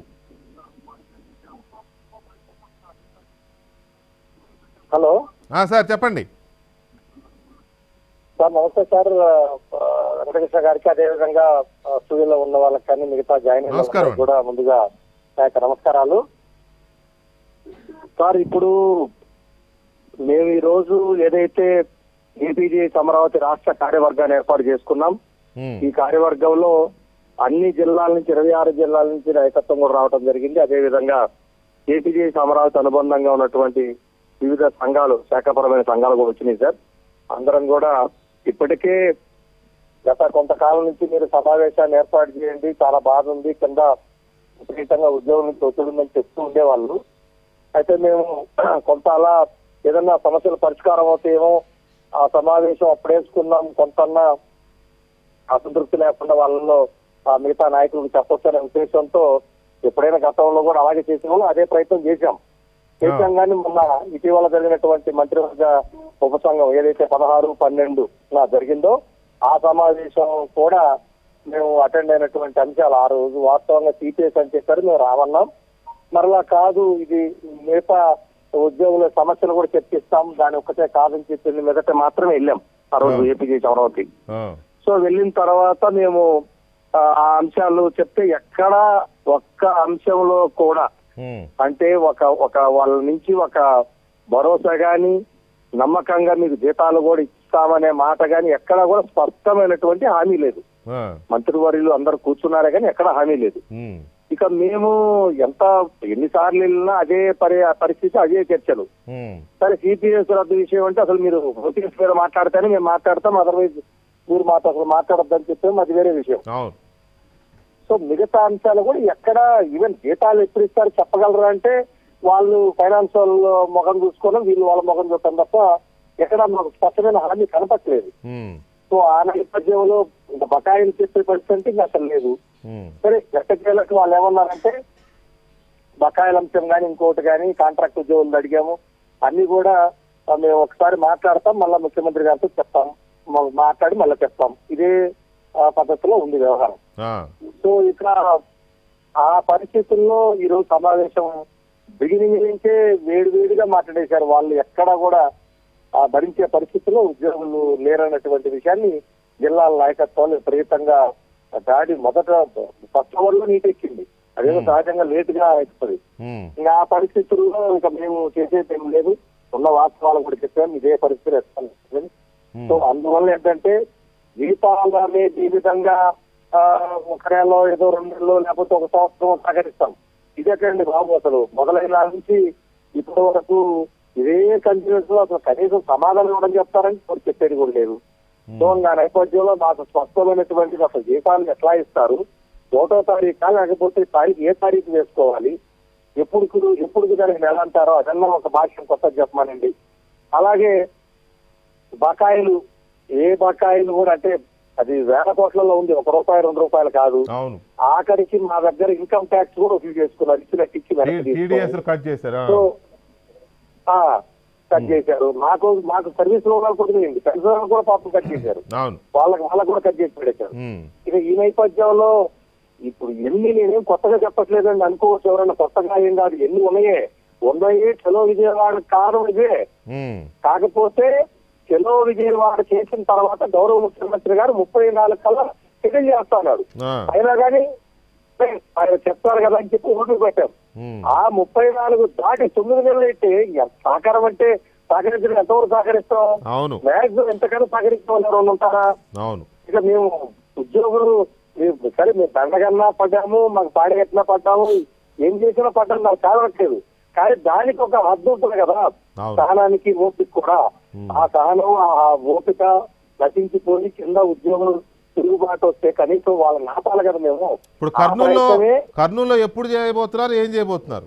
D: హలో
A: ఆ, సార్ చెప్పండి
D: సార్ నమస్తే సార్ ఆ, వెంకటకృష్ణ గారికి అదేవిధంగా ఆ, స్టూడియోలో ఉన్న వాళ్ళకి కానీ మిగతా జాయిన్ అయిన
A: నమస్కారం
D: వాళ్ళకి కూడా ముందుగా నా యొక్క నమస్కారాలు సార్ ఇప్పుడు మేము ఈ రోజు ఏదైతే ఏపీజీ అమరావతి రాష్ట్ర కార్యవర్గాన్ని ఏర్పాటు చేసుకున్నాం
A: ఉమ్,
D: ఈ కార్యవర్గంలో అన్ని జిల్లాల నుంచి ఇరవై ఆరు జిల్లాల నుంచి నాయకత్వం కూడా రావడం జరిగింది అదేవిధంగా ఏపీజీ అమరావతి అనుబంధంగా ఉన్నటువంటి వివిధ సంఘాలు శాఖపరమైన సంఘాలు కూడా వచ్చినాయి సార్ అందరం కూడా ఇప్పటికే గత కొంతకాలం నుంచి మీరు సమావేశాన్ని ఏర్పాటు చేయండి చాలా బాధ ఉంది కింద విపరీతంగా ఉద్యోగం నుంచి ఒత్తిడి ఉందని చెప్తూ ఉండేవాళ్ళు అయితే మేము కొంత అలా ఏదన్నా సమస్యలు పరిష్కారం అవుతాయేమో ఆ సమావేశం అప్పుడేసుకున్నాం కొంత అసంతృప్తి లేకుండా వాళ్ళలో ఆ మిగతా నాయకులకు చెప్పొచ్చనే ఉద్దేశంతో ఎప్పుడైనా గతంలో కూడా అలాగే చేసిన వాళ్ళు అదే ప్రయత్నం చేశాం చేశాం కానీ మొన్న ఇటీవల జరిగినటువంటి మంత్రివర్గ ఉపసంఘం ఏదైతే పదహారు పన్నెండు నా జరిగిందో ఆ సమావేశం కూడా మేము అటెండ్ అయినటువంటి అంశాలు ఆ రోజు వాస్తవంగా సిపిఎస్ అని చెప్పారు మేము రామన్నాం మరలా కాదు ఇది మిగతా ఉద్యోగుల సమస్యలు కూడా చర్చిస్తాం దాని ఒక్కటే కాదని చెప్పింది మీదట మాత్రమే వెళ్ళాం ఆ రోజు ఏపీజీ అమరావతి
A: ఆ,
D: సో వెళ్ళిన తర్వాత మేము ఆ, ఆ అంశాలు చెప్తే ఎక్కడ ఒక్క అంశంలో కూడా
A: ఉమ్,
D: అంటే ఒక ఒక వాళ్ళ నుంచి ఒక భరోసా గాని నమ్మకంగా మీకు జీతాలు కూడా ఇస్తామనే మాట గాని ఎక్కడ కూడా స్పష్టమైనటువంటి హామీ లేదు
A: ఆ,
D: మంత్రివర్యులు అందరు కూర్చున్నారే కానీ ఎక్కడ హామీ లేదు
A: ఉమ్,
D: ఇక మేము ఎంత ఎన్నిసార్లు వెళ్ళినా అదే పరి పరిస్థితి అదే చర్చలు
A: ఉమ్,
D: సరే సిపిఎస్ రద్దు విషయం అంటే అసలు మీరు ఓటీఎస్ మీద మాట్లాడితేనే మేము మాట్లాడతాం అదర్వైజ్ మీరు మాతో అసలు మాట్లాడొద్దని చెప్పాము అది వేరే విషయం
A: అవును
D: సో మిగతా అంశాలు కూడా ఎక్కడ ఈవెన్ జీతాలు ఎప్పుడు ఇస్తారు చెప్పగలరా అంటే వాళ్ళు ఫైనాన్షియల్ మొఖం చూసుకోవడం వీళ్ళు వాళ్ళ మొఖం చూడటం తప్ప ఎక్కడ మాకు స్పష్టమైన హామీ కనపట్లేదు
A: ఉమ్,
D: సో ఆ నేపథ్యంలో ఇంకా బకాయిలు చెప్పే పరిస్థితి అంటే ఇంకా అసలు లేదు
A: ఉమ్,
D: సరే ఎట్టకేలకు వాళ్ళు ఏమన్నారంటే బకాయిల అంశం కానీ ఇంకోటి కానీ కాంట్రాక్ట్ ఉద్యోగులు అడిగాము అన్ని కూడా ఆ, మేము ఒకసారి మాట్లాడతాం మళ్ళీ ముఖ్యమంత్రి గారితో చెప్తాం మ- మాట్లాడి మళ్ళీ చెప్తాం ఇదే ఆ, పద్ధతిలో ఉంది వ్యవహారం
A: ఆ,
D: సో ఇక ఆ పరిస్థితుల్లో ఈరోజు సమావేశం బిగినింగ్ నుంచే వేడి వేడిగా మాట్లాడేశారు వాళ్ళు ఎక్కడా కూడా ఆ భరించే పరిస్థితుల్లో ఉద్యోగులు లేరన్నటువంటి విషయాన్ని జిల్లాల నాయకత్వాలు విపరీతంగా దాడి మొదట ఫస్ట్ అవర్ లో నీటెక్కింది అదేదో సహజంగా లేట్ గా ఎక్కుతుంది
A: ఉమ్,
D: ఇంకా ఆ పరిస్థితుల్లో ఇంకా మేము చేసేది ఏం లేదు ఉన్న వాస్తవాలు కూడా చెప్పాము ఇదే పరిస్థితి రెస్పాన్స్ సో అందువల్ల ఏంటంటే జీతాలు అనేది ఈ విధంగా ఆ, ఒక నెలలో ఏదో రెండు నెలలో లేకపోతే ఒక సంవత్సరం సహకరిస్తాం ఇదేటండి బాబు అసలు మొదలైన నుంచి ఇప్పటి వరకు ఇదే కంటిన్యూస్ లో అసలు కనీసం సమాధానం ఇవ్వడం చెప్తారని ఎవరు చెప్పేది కూడా లేదు సో నా నేపథ్యంలో మాకు స్పష్టమైనటువంటి అసలు జీతాలు ఎట్లా ఇస్తారు ఒకటో తారీఖు లేకపోతే తారీఖు ఏ తారీఖు వేసుకోవాలి ఎప్పుడు కుదు- ఎప్పుడు దానికి నెల అంటారో అదన్నా ఒక భాష్యం కొత్త చెప్పమానండి అలాగే బకాయిలు ఏ బకాయిలు కూడా అంటే అది వేల కోట్లలో ఉంది ఒక రూపాయి రెండు రూపాయలు కాదు
A: అవును
D: ఆఖరికి మా దగ్గర ఇన్కమ్ ట్యాక్స్ కూడా వసూలు చేసుకున్నారు ఇచ్చినట్టు ఇచ్చి వెనక్కి
A: టీడీఎస్
D: తీసుకోవాలి.
A: కట్ చేశారా
D: సో ఆ, కట్ చేశారు మాకు మాకు సర్వీస్ లో కూడా కుదిరింది పెన్షన్ కూడా పాపం కట్ చేశారు
A: అవును
D: వాళ్ళకి వాళ్ళకి కూడా కట్ చేసి పెడేశారు
A: ఉమ్,
D: ఇక ఈ నేపథ్యంలో ఇప్పుడు ఎన్ని నేనేం కొత్తగా చెప్పట్లేదండి అనుకోవచ్చు ఎవరైనా కొత్తగా ఏం కాదు ఎన్ని ఉన్నాయే ఉన్నాయి చలో విజయవాడ కారణం ఇదే
A: ఉమ్,
D: కాకపోతే చలో విజయవాడ చేసిన తర్వాత గౌరవ ముఖ్యమంత్రి గారు ముప్పై నాలుగు కల్లా సెటిల్ చేస్తున్నారు
A: ఆ,
D: అయినా కానీ ఆయన చెప్తారు కదా అని చెప్పి ఓటు పెట్టాం
A: ఉమ్,
D: ఆ ముప్పై నాలుగు దాటి తొమ్మిది నెలలు అయితే ఎంత సహకారం అంటే సహకరించడం ఎంతవరకు సహకరిస్తాం
A: అవును
D: మ్యాక్సిమం ఎంతకన్నా సహకరిస్తాం వాళ్ళు ఎవరైనా ఉంటారా
A: అవును
D: ఇక మేము ఉద్యోగులు మేము సరే మేము దండగన్నా పడ్డాము మాకు పాడగట్టినా పడ్డాము ఏం చేసినా పడ్డాము నాకు కాదనట్లేదు కానీ దానికి ఒక హద్దు ఉంటుంది కదా
A: అవును.
D: సహనానికి ఓపిక కూడా ఆ సహనం ఆ ఓపిక నశించిపోయి కింద ఉద్యోగులు తిరుగుబాటు వస్తే కనీసం వాళ్ళని ఆపాలి కదా మేము
A: ఇప్పుడు
D: ఆ
A: కర్నూలులో
D: ప్రయత్నమే
A: కర్నూలులో ఎప్పుడు చేయబోతున్నారు ఏం చేయబోతున్నారు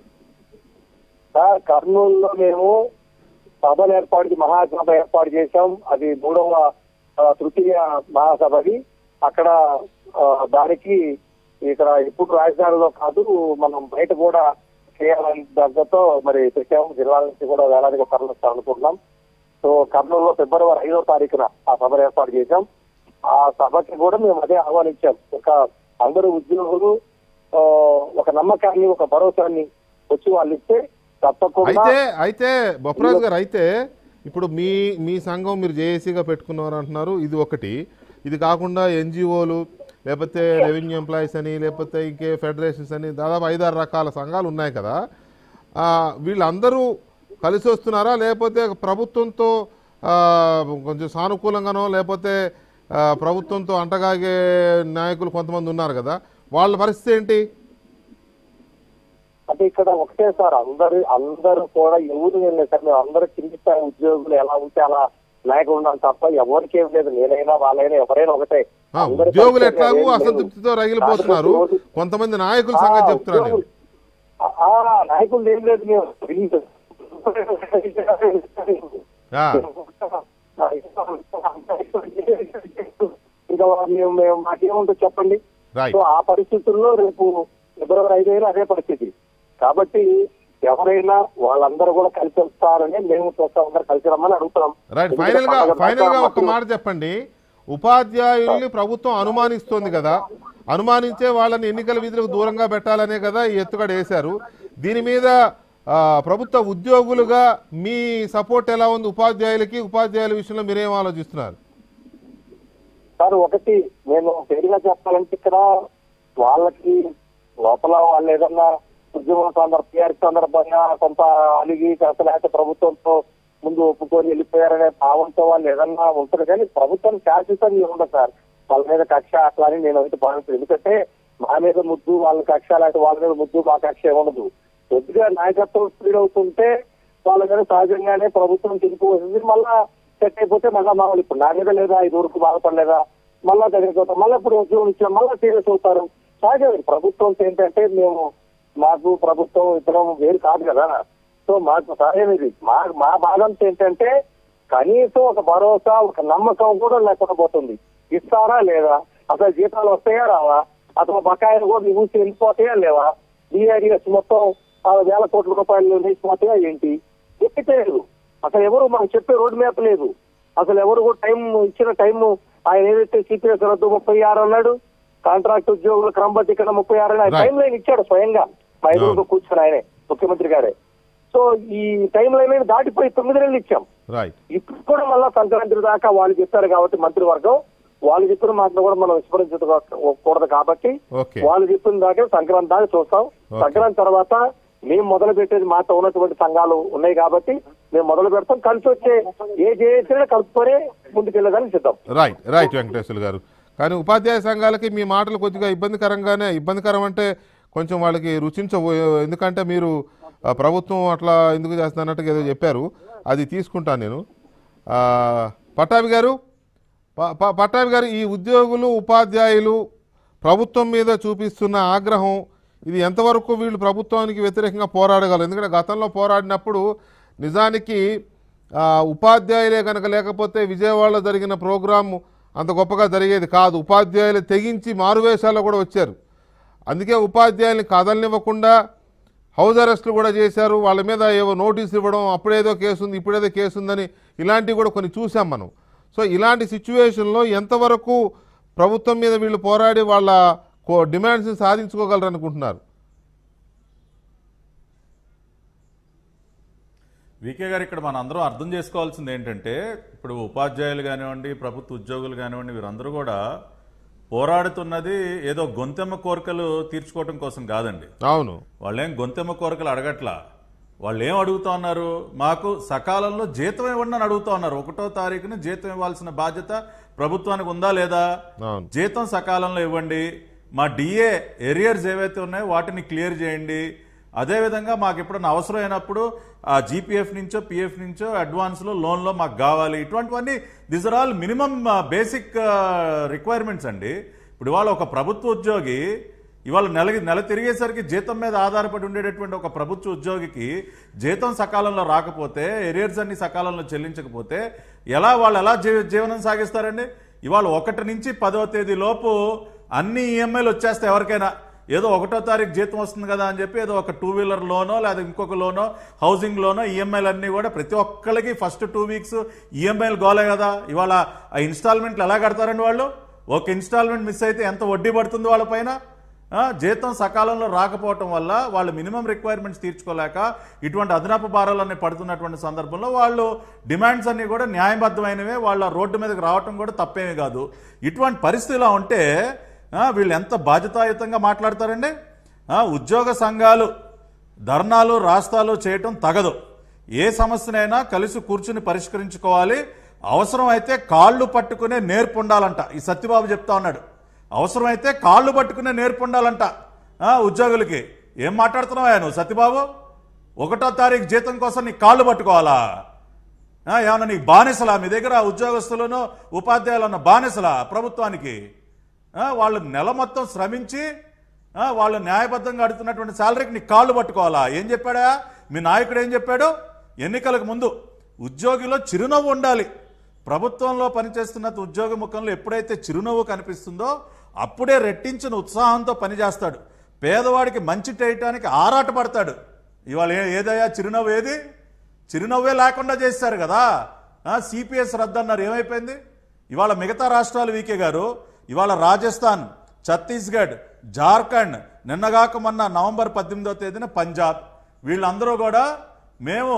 D: సార్ కర్నూలులో మేము సభలు ఏర్పాటు మహాసభ ఏర్పాటు చేశాం అది మూడవ ఆ, తృతీయ మహాసభది అక్కడ ఆ, దానికి ఇక్కడ ఇప్పుడు రాజధానిలో కాదు మనం బయట కూడా చేయాలని దగ్గరతో మరి పెట్టాము జిల్లాల నుంచి కూడా వేలాదిగా తరలిస్తాం అనుకుంటున్నాం సో కర్నూలులో ఫిబ్రవరి ఐదో తారీఖున ఆ సభను ఏర్పాటు చేశాం ఆ సభకి కూడా మేము అదే ఆహ్వానించాం ఒక అందరూ ఉద్యోగులు ఆ, ఒక నమ్మకాన్ని ఒక భరోసాన్ని వచ్చి వాళ్ళు ఇస్తే తప్పకుండా
A: అయితే అయితే బొప్పరాజు గారు అయితే ఇప్పుడు మీ మీ సంఘం మీరు జేఏసీగా పెట్టుకున్నారు అంటున్నారు ఇది ఒకటి ఇది కాకుండా ఎన్జిఓలు లేకపోతే రెవెన్యూ ఎంప్లాయీస్ అని లేకపోతే ఇంకే ఫెడరేషన్స్ అని దాదాపు ఐదారు రకాల సంఘాలు ఉన్నాయి కదా ఆ, వీళ్ళందరూ కలిసి వస్తున్నారా లేకపోతే ప్రభుత్వంతో ఆ, కొంచెం సానుకూలంగానో లేకపోతే ఆ, ప్రభుత్వంతో అంటగాగే నాయకులు కొంతమంది ఉన్నారు కదా వాళ్ళ పరిస్థితి ఏంటి
D: అంటే ఇక్కడ ఒకటే సార్ అందరు అందరూ కూడా ఎవరు వెళ్ళలేదు సార్ మేము అందరూ కింది స్థాయి ఉద్యోగులు ఎలా ఉంటే అలా నాయకులు ఉన్నాం తప్ప ఎవరికి ఏం లేదు నేనైనా వాళ్ళైనా ఎవరైనా ఒకటే
A: ఆ,
D: అందరి
A: ఉద్యోగులు
D: పరిస్థితి
A: ఎట్లాగూ
D: ఏం లేదు.
A: అసంతృప్తితో రగిలిపోతున్నారు
D: కాకపోతే రోజు-
A: కొంతమంది నాయకుల
D: ఆ,
A: సంగతి చెప్తున్నారు నేను.
D: ఉద్యోగులు- ఆ, నాయకులు ఏం లేదు మేము
A: ఆ,
D: ఇంకా మేము మేము మాకేముంటుంది చెప్పండి
A: రైట్
D: సో ఆ పరిస్థితుల్లో రేపు ఫిబ్రవరి ఐదైనా అదే పరిస్థితి కాబట్టి ఎవరైనా వాళ్ళందరూ కూడా కలిసి వస్తారని మేము చూస్తాం అందరూ కలిసి రమ్మని అడుగుతున్నాం
A: రైట్
D: ఎందుకంటే
A: ఫైనల్ గా
D: పండగ
A: ఫైనల్ గా
D: దాకా
A: ఒక్క మాట చెప్పండి ఉపాధ్యాయుల్ని ప్రభుత్వం అనుమానిస్తోంది కదా అనుమానించే వాళ్ళని ఎన్నికల విధులకు దూరంగా పెట్టాలనే కదా ఈ ఎత్తుగడ వేశారు దీని మీద ఆ, ప్రభుత్వ ఉద్యోగులుగా మీ సపోర్ట్ ఎలా ఉంది ఉపాధ్యాయులకి ఉపాధ్యాయుల విషయంలో మీరేం ఆలోచిస్తున్నారు
D: సార్ ఒకటి నేను పెరిగా చెప్పాలంటే ఇక్కడ వాళ్ళకి లోపల వాళ్ళు ఏదన్నా ఉద్యోగం సందర్భ పిఆర్ సందర్భంగా కొంత అలిగి కాస్త లేకపోతే ప్రభుత్వంతో ముందు ఒప్పుకొని వెళ్ళిపోయారనే భావంతో వాళ్ళు ఏదన్నా ఉంటారు కానీ ప్రభుత్వం శాశ్వతంగా ఉండదు సార్ వాళ్ళ మీద కక్ష అట్లా అని నేను అయితే భావించను ఎందుకంటే మా మీద ముద్దు వాళ్ళ కక్ష లేకపోతే వాళ్ళ మీద ముద్దు మా కక్ష ఉండదు కొద్దిగా నాయకత్వం స్పీడ్ అవుతుంటే వాళ్ళ మీద సహజంగానే ప్రభుత్వం తిరిగి వస్తుంది మళ్ళా సెట్ అయిపోతే మళ్ళా మామూలు ఇప్పుడు నా మీద లేదా ఐదు వరకు బాధపడలేదా మళ్ళా దగ్గరికి అవుతాం మళ్ళీ ఇప్పుడు ఉద్యోగం ఇచ్చాం మళ్ళీ సీరియస్ అవుతారు సహజమే ప్రభుత్వం ఏంటంటే మేము మాకు ప్రభుత్వం ఇతరం వేరు కాదు కదా సో మాకు సహాయం ఇది మా మా బాధంతో ఏంటంటే కనీసం ఒక భరోసా ఒక నమ్మకం కూడా లేకుండా పోతుంది ఇస్తారా లేదా అసలు జీతాలు వస్తాయా రావా అసలు బకాయిలు కూడా ఊసి వెళ్ళిపోతాయా లేవా డిఆర్ఎస్ మొత్తం ఆ వేల కోట్ల రూపాయలు లేచిపోతాయా ఏంటి ఎక్కితే లేదు అసలు ఎవరు మాకు చెప్పే రోడ్ మ్యాప్ లేదు అసలు ఎవరు కూడా టైం ఇచ్చిన టైం ఆయన ఏదైతే సిపిఎస్ రద్దు ముప్పై ఆరు అన్నాడు కాంట్రాక్ట్ ఉద్యోగుల క్రమబద్ధీకరణ ముప్పై ఆరు ఆయన
A: Right.
D: టైం లైన్ ఇచ్చాడు స్వయంగా మా ఎదురుగా కూర్చొని ఆయనే ముఖ్యమంత్రి గారే సో ఈ టైం లైన్ దాటిపోయి తొమ్మిది నెలలు ఇచ్చాం
A: రైట్
D: ఇప్పుడు కూడా మళ్ళా సంక్రాంతి దాకా వాళ్ళు చెప్పారు కాబట్టి మంత్రివర్గం వాళ్ళు చెప్పిన మాటలు కూడా మనం విస్మరించకూడదు కాబట్టి
A: ఓకే
D: వాళ్ళు చెప్పిన దాకా సంక్రాంతి దాకా చూస్తాం
A: Okay.
D: సంక్రాంతి తర్వాత మేము మొదలు పెట్టేది మాతో ఉన్నటువంటి సంఘాలు ఉన్నాయి కాబట్టి మేము మొదలు పెడతాం కలిసి వచ్చే ఏ జేఏసీ కలుపుకొని ముందుకెళ్ళడానికి సిద్ధం
A: రైట్ రైట్ వెంకటేశ్వర గారు కానీ ఉపాధ్యాయ సంఘాలకి మీ మాటలు కొద్దిగా ఇబ్బందికరంగానే ఇబ్బందికరం అంటే కొంచెం వాళ్ళకి రుచించవు ఎందుకంటే మీరు ఆ, ప్రభుత్వం అట్లా ఎందుకు చేస్తున్నట్టుగా ఏదో చెప్పారు అది తీసుకుంటాను నేను ఆ, పట్టాభి గారు ప- ప- పట్టాభి గారు ఈ ఉద్యోగులు ఉపాధ్యాయులు ప్రభుత్వం మీద చూపిస్తున్న ఆగ్రహం ఇది ఎంతవరకు వీళ్ళు ప్రభుత్వానికి వ్యతిరేకంగా పోరాడగలరు ఎందుకంటే గతంలో పోరాడినప్పుడు నిజానికి ఆ, ఉపాధ్యాయులే కనుక లేకపోతే విజయవాడలో జరిగిన ప్రోగ్రాం అంత గొప్పగా జరిగేది కాదు ఉపాధ్యాయులు తెగించి మారువేషాల్లో కూడా వచ్చారు అందుకే ఉపాధ్యాయుల్ని కదలనివ్వకుండా హౌస్ అరెస్టులు కూడా చేశారు వాళ్ళ మీద ఏవో నోటీసులు ఇవ్వడం అప్పుడేదో కేసు ఉంది ఇప్పుడేదో కేసు ఉందని ఇలాంటివి కూడా కొన్ని చూసాం మనం సో ఇలాంటి సిచ్యువేషన్లో ఎంతవరకు ప్రభుత్వం మీద వీళ్ళు పోరాడి వాళ్ళ కో డిమాండ్స్ని సాధించుకోగలరు అనుకుంటున్నారు
E: వికే గారు ఇక్కడ మన అందరం అర్థం చేసుకోవాల్సింది ఏంటంటే ఇప్పుడు ఉపాధ్యాయులు కానివ్వండి ప్రభుత్వ ఉద్యోగులు కానివ్వండి వీరందరూ కూడా పోరాడుతున్నది ఏదో గొంతెమ్మ కోరికలు తీర్చుకోవడం కోసం కాదండి
A: అవును
E: వాళ్ళేం గొంతెమ్మ కోరికలు అడగట్లా వాళ్ళు ఏం అడుగుతా ఉన్నారు మాకు సకాలంలో జీతం ఇవ్వండి అని అడుగుతా ఉన్నారు ఒకటో తారీఖున జీతం ఇవ్వాల్సిన బాధ్యత ప్రభుత్వానికి ఉందా లేదా
A: అవును
E: జీతం సకాలంలో ఇవ్వండి మా డిఏ ఎరియర్స్ ఏవైతే ఉన్నాయో వాటిని క్లియర్ చేయండి అదేవిధంగా మాకు ఎప్పుడైనా అవసరమైనప్పుడు ఆ జీపీఎఫ్ నుంచో పిఎఫ్ నుంచో అడ్వాన్స్లో లోన్లో మాకు కావాలి ఇటువంటివన్నీ this are all minimum basic requirements అండి ఇప్పుడు ఇవాళ ఒక ప్రభుత్వ ఉద్యోగి ఇవాళ నెలకి నెల తిరిగేసరికి జీతం మీద ఆధారపడి ఉండేటటువంటి ఒక ప్రభుత్వ ఉద్యోగికి జీతం సకాలంలో రాకపోతే ఎరియర్స్ అన్ని సకాలంలో చెల్లించకపోతే ఎలా వాళ్ళు ఎలా జీ జీవనం సాగిస్తారండి ఇవాళ ఒకటి నుంచి పదవ తేదీ లోపు అన్ని ఈఎంఐలు వచ్చేస్తే ఎవరికైనా ఏదో ఒకటో తారీఖు జీతం వస్తుంది కదా అని చెప్పి ఏదో ఒక టూ వీలర్ లోనో లేదా ఇంకొక లోనో హౌసింగ్ లోనో ఈఎంఐలు అన్నీ కూడా ప్రతి ఒక్కరికి ఫస్ట్ టూ వీక్స్ ఈఎంఐలు గోలే కదా ఇవాళ ఆ ఇన్స్టాల్మెంట్లు ఎలా కడతారండి వాళ్ళు ఒక ఇన్స్టాల్మెంట్ మిస్ అయితే ఎంత వడ్డీ పడుతుంది వాళ్ళ పైన ఆ, జీతం సకాలంలో రాకపోవటం వల్ల వాళ్ళు మినిమం రిక్వైర్మెంట్స్ తీర్చుకోలేక ఇటువంటి అదనపు భారాలన్నీ పడుతున్నటువంటి సందర్భంలో వాళ్ళు డిమాండ్స్ అన్నీ కూడా న్యాయబద్ధమైనవే వాళ్ళ రోడ్డు మీదకి రావటం కూడా తప్పేమీ కాదు ఇటువంటి పరిస్థితిలో ఉంటే ఆ, వీళ్ళు ఎంత బాధ్యతాయుతంగా మాట్లాడతారండి ఆ, ఉద్యోగ సంఘాలు ధర్నాలు రాస్తాలు చేయటం తగదు ఏ సమస్యనైనా కలిసి కూర్చుని పరిష్కరించుకోవాలి అవసరం అయితే కాళ్ళు పట్టుకునే నేర్పు ఉండాలంట ఈ సత్యబాబు చెప్తా ఉన్నాడు అవసరమైతే కాళ్ళు పట్టుకునే నేర్పు ఉండాలంట ఆ, ఉద్యోగులకి ఏం మాట్లాడుతున్నావా నువ్వు సత్యబాబు ఒకటో తారీఖు జీతం కోసం నీ కాళ్ళు పట్టుకోవాలా ఆ, ఏమన్నా నీకు బానిసలా మీ దగ్గర ఉద్యోగస్తులను ఉపాధ్యాయులను బానిసలా ప్రభుత్వానికి ఆ, వాళ్ళు నెల మొత్తం శ్రమించి ఆ, వాళ్ళు న్యాయబద్ధంగా అడుగుతున్నటువంటి శాలరీకి నీ కాళ్ళు పట్టుకోవాలా ఏం చెప్పాడా మీ నాయకుడు ఏం చెప్పాడు ఎన్నికలకు ముందు ఉద్యోగిలో చిరునవ్వు ఉండాలి ప్రభుత్వంలో పనిచేస్తున్న ఉద్యోగ ముఖంలో ఎప్పుడైతే చిరునవ్వు కనిపిస్తుందో అప్పుడే రెట్టించిన ఉత్సాహంతో పనిచేస్తాడు పేదవాడికి మంచి చేయటానికి ఆరాటపడతాడు ఇవాళ ఏ- ఏదయ్యా చిరునవ్వు ఏది చిరునవ్వే లేకుండా చేశారు కదా సిపిఎస్ రద్దు అన్నారు ఏమైపోయింది ఇవాళ మిగతా రాష్ట్రాలు వీకే గారు ఇవాళ రాజస్థాన్ ఛత్తీస్గఢ్ జార్ఖండ్ నిన్నగాక మొన్న నవంబర్ పద్దెనిమిదవ తేదీన పంజాబ్ వీళ్ళందరూ కూడా మేము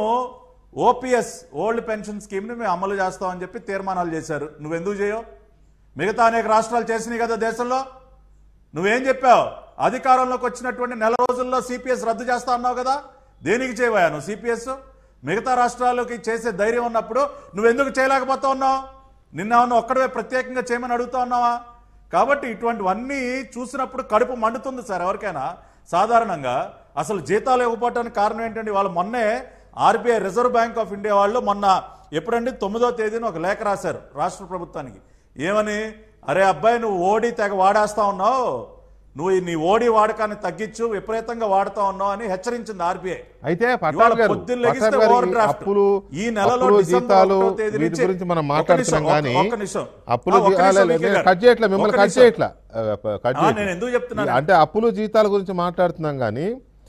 E: ఓపీఎస్ ఓల్డ్ పెన్షన్ స్కీమ్ని మేము అమలు చేస్తామని చెప్పి తీర్మానాలు చేశారు నువ్వెందుకు చేయవు మిగతా అనేక రాష్ట్రాలు చేసినాయి కదా దేశంలో నువ్వేం చెప్పావు అధికారంలోకి వచ్చినటువంటి నెల రోజుల్లో సిపిఎస్ రద్దు చేస్తా అన్నావు కదా దేనికి చేయవా నువ్వు సిపిఎస్ మిగతా రాష్ట్రాలకి చేసే ధైర్యం ఉన్నప్పుడు నువ్వెందుకు చేయలేకపోతా ఉన్నావు నిన్న ఒక్కడే ప్రత్యేకంగా చేయమని అడుగుతా ఉన్నావా కాబట్టి ఇటువంటివన్నీ చూసినప్పుడు కడుపు మండుతుంది సార్ ఎవరికైనా సాధారణంగా అసలు జీతాలు ఇవ్వకపోవటానికి కారణం ఏంటంటే వాళ్ళు మొన్నే RBI Reserve Bank of India వాళ్ళు మొన్న ఎప్పుడండి తొమ్మిదో తేదీన ఒక లేఖ రాశారు రాష్ట్ర ప్రభుత్వానికి ఏమని అరే అబ్బాయి నువ్వు ఓడి తెగ వాడేస్తా ఉన్నావు నువ్వు ఈ నీ ఓడి వాడకాన్ని తగ్గించు విపరీతంగా వాడుతా ఉన్నావు అని హెచ్చరించింది ఆర్బీఐ
A: అయితే
E: ఇవాళ
A: పట్టాభి గారు
E: పొద్దున్న లెగిస్తే
A: పట్టాభి గారు
E: ఓవర్
A: ఈ
E: డ్రాఫ్ట్.
A: అప్పులు
E: ఈ నెలలో
A: అప్పులు
E: డిసెంబర్
A: జీతాలు
E: ఒకటో తేదీ
A: వీటి
E: నుంచి-
A: గురించి మనం
E: ఒక్క
A: మాట్లాడుతున్నాం
E: నిమిషం,
A: కానీ
E: ఒక్క నిమిషం.
A: అప్పులు
E: ఆ, ఒక్క
A: జీ-
E: నిమిషం,
A: ఆ,
E: వికే
A: నేను
E: గారు.
A: కట్ చేయట్లే మిమ్మల్ని
E: ఒక్క
A: కట్
E: నిమిషం.
A: చేయట్లా ఆ, కట్
E: ఆ,
A: చేయట్లే.
E: నేను ఎందుకు చెప్తున్నాను
A: అంటే అప్పులు జీతాల గురించి మాట్లాడుతున్నాం కానీ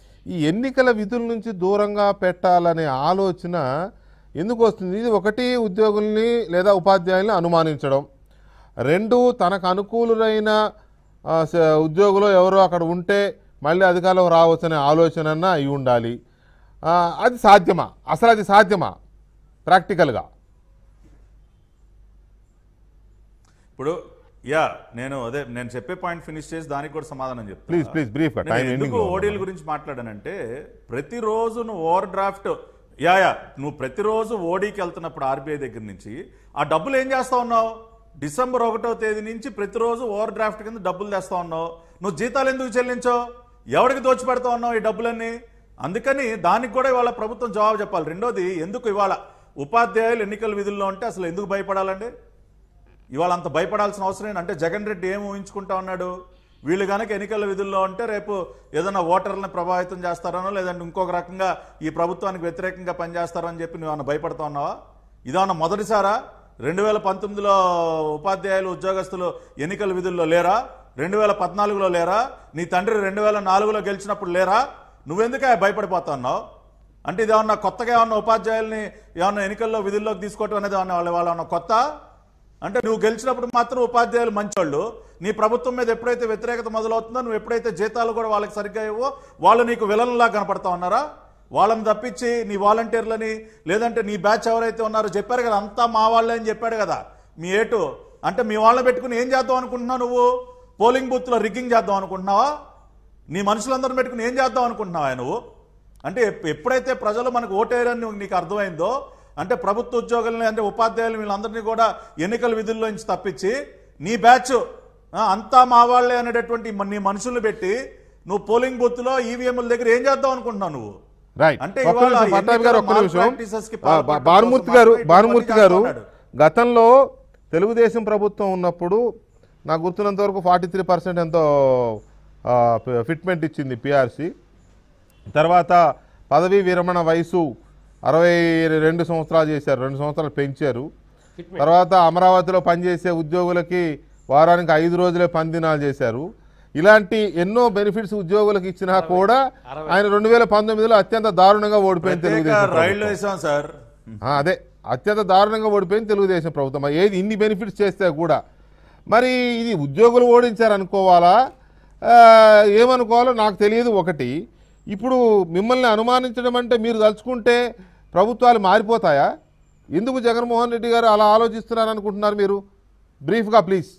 A: ఈ ఎన్నికల విధుల నుంచి దూరంగా పెట్టాలనే ఆలోచన ఎందుకు వస్తుంది ఇది ఒకటి ఉద్యోగుల్ని లేదా ఉపాధ్యాయుల్ని అనుమానించడం రెండు తనకు అనుకూలులైన ఆ, స- ఉద్యోగులు ఎవరో అక్కడ ఉంటే మళ్ళీ అధికారంలోకి రావచ్చనే ఆలోచన అయి ఉండాలి ఆ, అది సాధ్యమా అసలు అది సాధ్యమా ప్రాక్టికల్గా
E: ఇప్పుడు యా నేను అదే నేను చెప్పే పాయింట్ ఫినిష్ చేసి దానికి కూడా సమాధానం చెప్తాను
A: ప్లీజ్ ప్లీజ్ బ్రీఫ్గా
E: నేను
A: టైం
E: ఎందుకు
A: ఎండింగ్
E: ఓడీల గురించి మాట్లాడానంటే ప్రతిరోజు నువ్వు ఓవర్ డ్రాఫ్ట్ యా యా నువ్వు ప్రతిరోజు ఓడీకి వెళ్తున్నప్పుడు ఆర్బీఐ దగ్గర నుంచి ఆ డబ్బులు ఏం చేస్తా ఉన్నావు డిసెంబర్ ఒకటో తేదీ నుంచి ప్రతిరోజు ఓవర్ డ్రాఫ్ట్ కింద డబ్బులు తెస్తా ఉన్నావు నువ్వు జీతాలు ఎందుకు చెల్లించావు ఎవరికి దోచిపెడతా ఉన్నావు ఈ డబ్బులన్నీ అందుకని దానికి కూడా ఇవాళ ప్రభుత్వం జవాబు చెప్పాలి రెండోది ఎందుకు ఇవాళ ఉపాధ్యాయులు ఎన్నికల విధుల్లో ఉంటే అసలు ఎందుకు భయపడాలండి ఇవాళ అంత భయపడాల్సిన అవసరం ఏంటి అంటే జగన్ రెడ్డి ఏం ఊహించుకుంటా ఉన్నాడు వీళ్ళు కనుక ఎన్నికల విధుల్లో ఉంటే రేపు ఏదైనా ఓటర్లను ప్రభావితం చేస్తారనో లేదంటే ఇంకొక రకంగా ఈ ప్రభుత్వానికి వ్యతిరేకంగా పనిచేస్తారని చెప్పి నువ్వు ఏమన్నా భయపడతా ఉన్నావా ఇదేమన్నా మొదటిసారా రెండు వేల పంతొమ్మిదిలో ఉపాధ్యాయులు ఉద్యోగస్తులు ఎన్నికల విధుల్లో లేరా రెండు వేల పద్నాలుగులో లేరా నీ తండ్రి రెండు వేల నాలుగులో గెలిచినప్పుడు లేరా నువ్వెందుకే భయపడిపోతా ఉన్నావు అంటే ఇది ఏమన్నా కొత్తగా ఏమన్నా ఉపాధ్యాయుల్ని ఏమన్నా ఎన్నికల్లో విధుల్లోకి తీసుకోవటం అనేది ఏమన్నా వాళ్ళ వాళ్ళ ఏమన్నా కొత్త అంటే నువ్వు గెలిచినప్పుడు మాత్రం ఉపాధ్యాయులు మంచోళ్ళు నీ ప్రభుత్వం మీద ఎప్పుడైతే వ్యతిరేకత మొదలవుతుందో నువ్వు ఎప్పుడైతే జీతాలు కూడా వాళ్ళకి సరిగ్గా ఇవ్వో వాళ్ళు నీకు విలన్లా కనపడతా ఉన్నారా వాళ్ళని తప్పించి నీ వాలంటీర్లని లేదంటే నీ బ్యాచ్ ఎవరైతే ఉన్నారో చెప్పారు కదా అంతా మా వాళ్ళే అని చెప్పాడు కదా మీ ఏటు అంటే మీ వాళ్ళని పెట్టుకుని ఏం చేద్దాం అనుకుంటున్నావు నువ్వు పోలింగ్ బూత్లో రిగ్గింగ్ చేద్దాం అనుకుంటున్నావా నీ మనుషులందరిని పెట్టుకుని ఏం చేద్దాం అనుకుంటున్నావా నువ్వు అంటే ఎప్- ఎప్పుడైతే ప్రజలు మనకు ఓటేయరని నీకు అర్థమైందో అంటే ప్రభుత్వ ఉద్యోగులని అంటే ఉపాధ్యాయులు వీళ్ళందరినీ కూడా ఎన్నికల విధుల్లో నుంచి తప్పించి నీ బ్యాచ్ ఆ, అంతా మా వాళ్ళే అనేటటువంటి మ- నీ మనుషుల్ని పెట్టి నువ్వు పోలింగ్ బూత్ లో ఈవీఎంల దగ్గర ఏం చేద్దాం అనుకుంటున్నావు నువ్వు
A: రైట్
E: అంటే
A: ఒక్క
E: ఇవాళ
A: నిమిషం పట్టాభి గారు ఒక్క
E: ఎన్నికల
A: నిమిషం
E: malpractices కి
A: ఆ,
E: పాల్పడటం
A: భానుమూర్తి
E: కోసం
A: గారు
E: మాత్రమే
A: భానుమూర్తి
E: ఇటువంటి
A: గారు
E: చేస్తున్నాడు.
A: గతంలో తెలుగుదేశం ప్రభుత్వం ఉన్నప్పుడు నాకు గుర్తున్నంత వరకు ఫార్టీ త్రీ పర్సెంట్ ఎంతో ఫిట్మెంట్ ఇచ్చింది పిఆర్సి తర్వాత పదవీ విరమణ వయసు అరవై రెండు సంవత్సరాలు చేశారు రెండు సంవత్సరాలు పెంచారు తర్వాత అమరావతిలో పనిచేసే ఉద్యోగులకి వారానికి ఐదు రోజులే పని దినాలు చేశారు ఇలాంటి ఎన్నో బెనిఫిట్స్ ఉద్యోగులకు ఇచ్చినా కూడా ఆయన రెండు వేల పంతొమ్మిదిలో అత్యంత దారుణంగా ఓడిపోయింది
E: ప్రత్యేక
A: తెలుగుదేశం
E: రైళ్లు
A: ప్రభుత్వం.
E: వేసాం సార్
A: ఆ, అదే అత్యంత దారుణంగా ఓడిపోయింది తెలుగుదేశం ప్రభుత్వం మరి ఏది ఇన్ని బెనిఫిట్స్ చేస్తే కూడా మరి ఇది ఉద్యోగులు ఓడించారు అనుకోవాలా ఆ, ఏమనుకోవాలో నాకు తెలియదు ఒకటి ఇప్పుడు మిమ్మల్ని అనుమానించడం అంటే మీరు తలుచుకుంటే ప్రభుత్వాలు మారిపోతాయా ఎందుకు జగన్మోహన్ రెడ్డి గారు అలా ఆలోచిస్తున్నారు అనుకుంటున్నారు మీరు బ్రీఫ్గా ప్లీజ్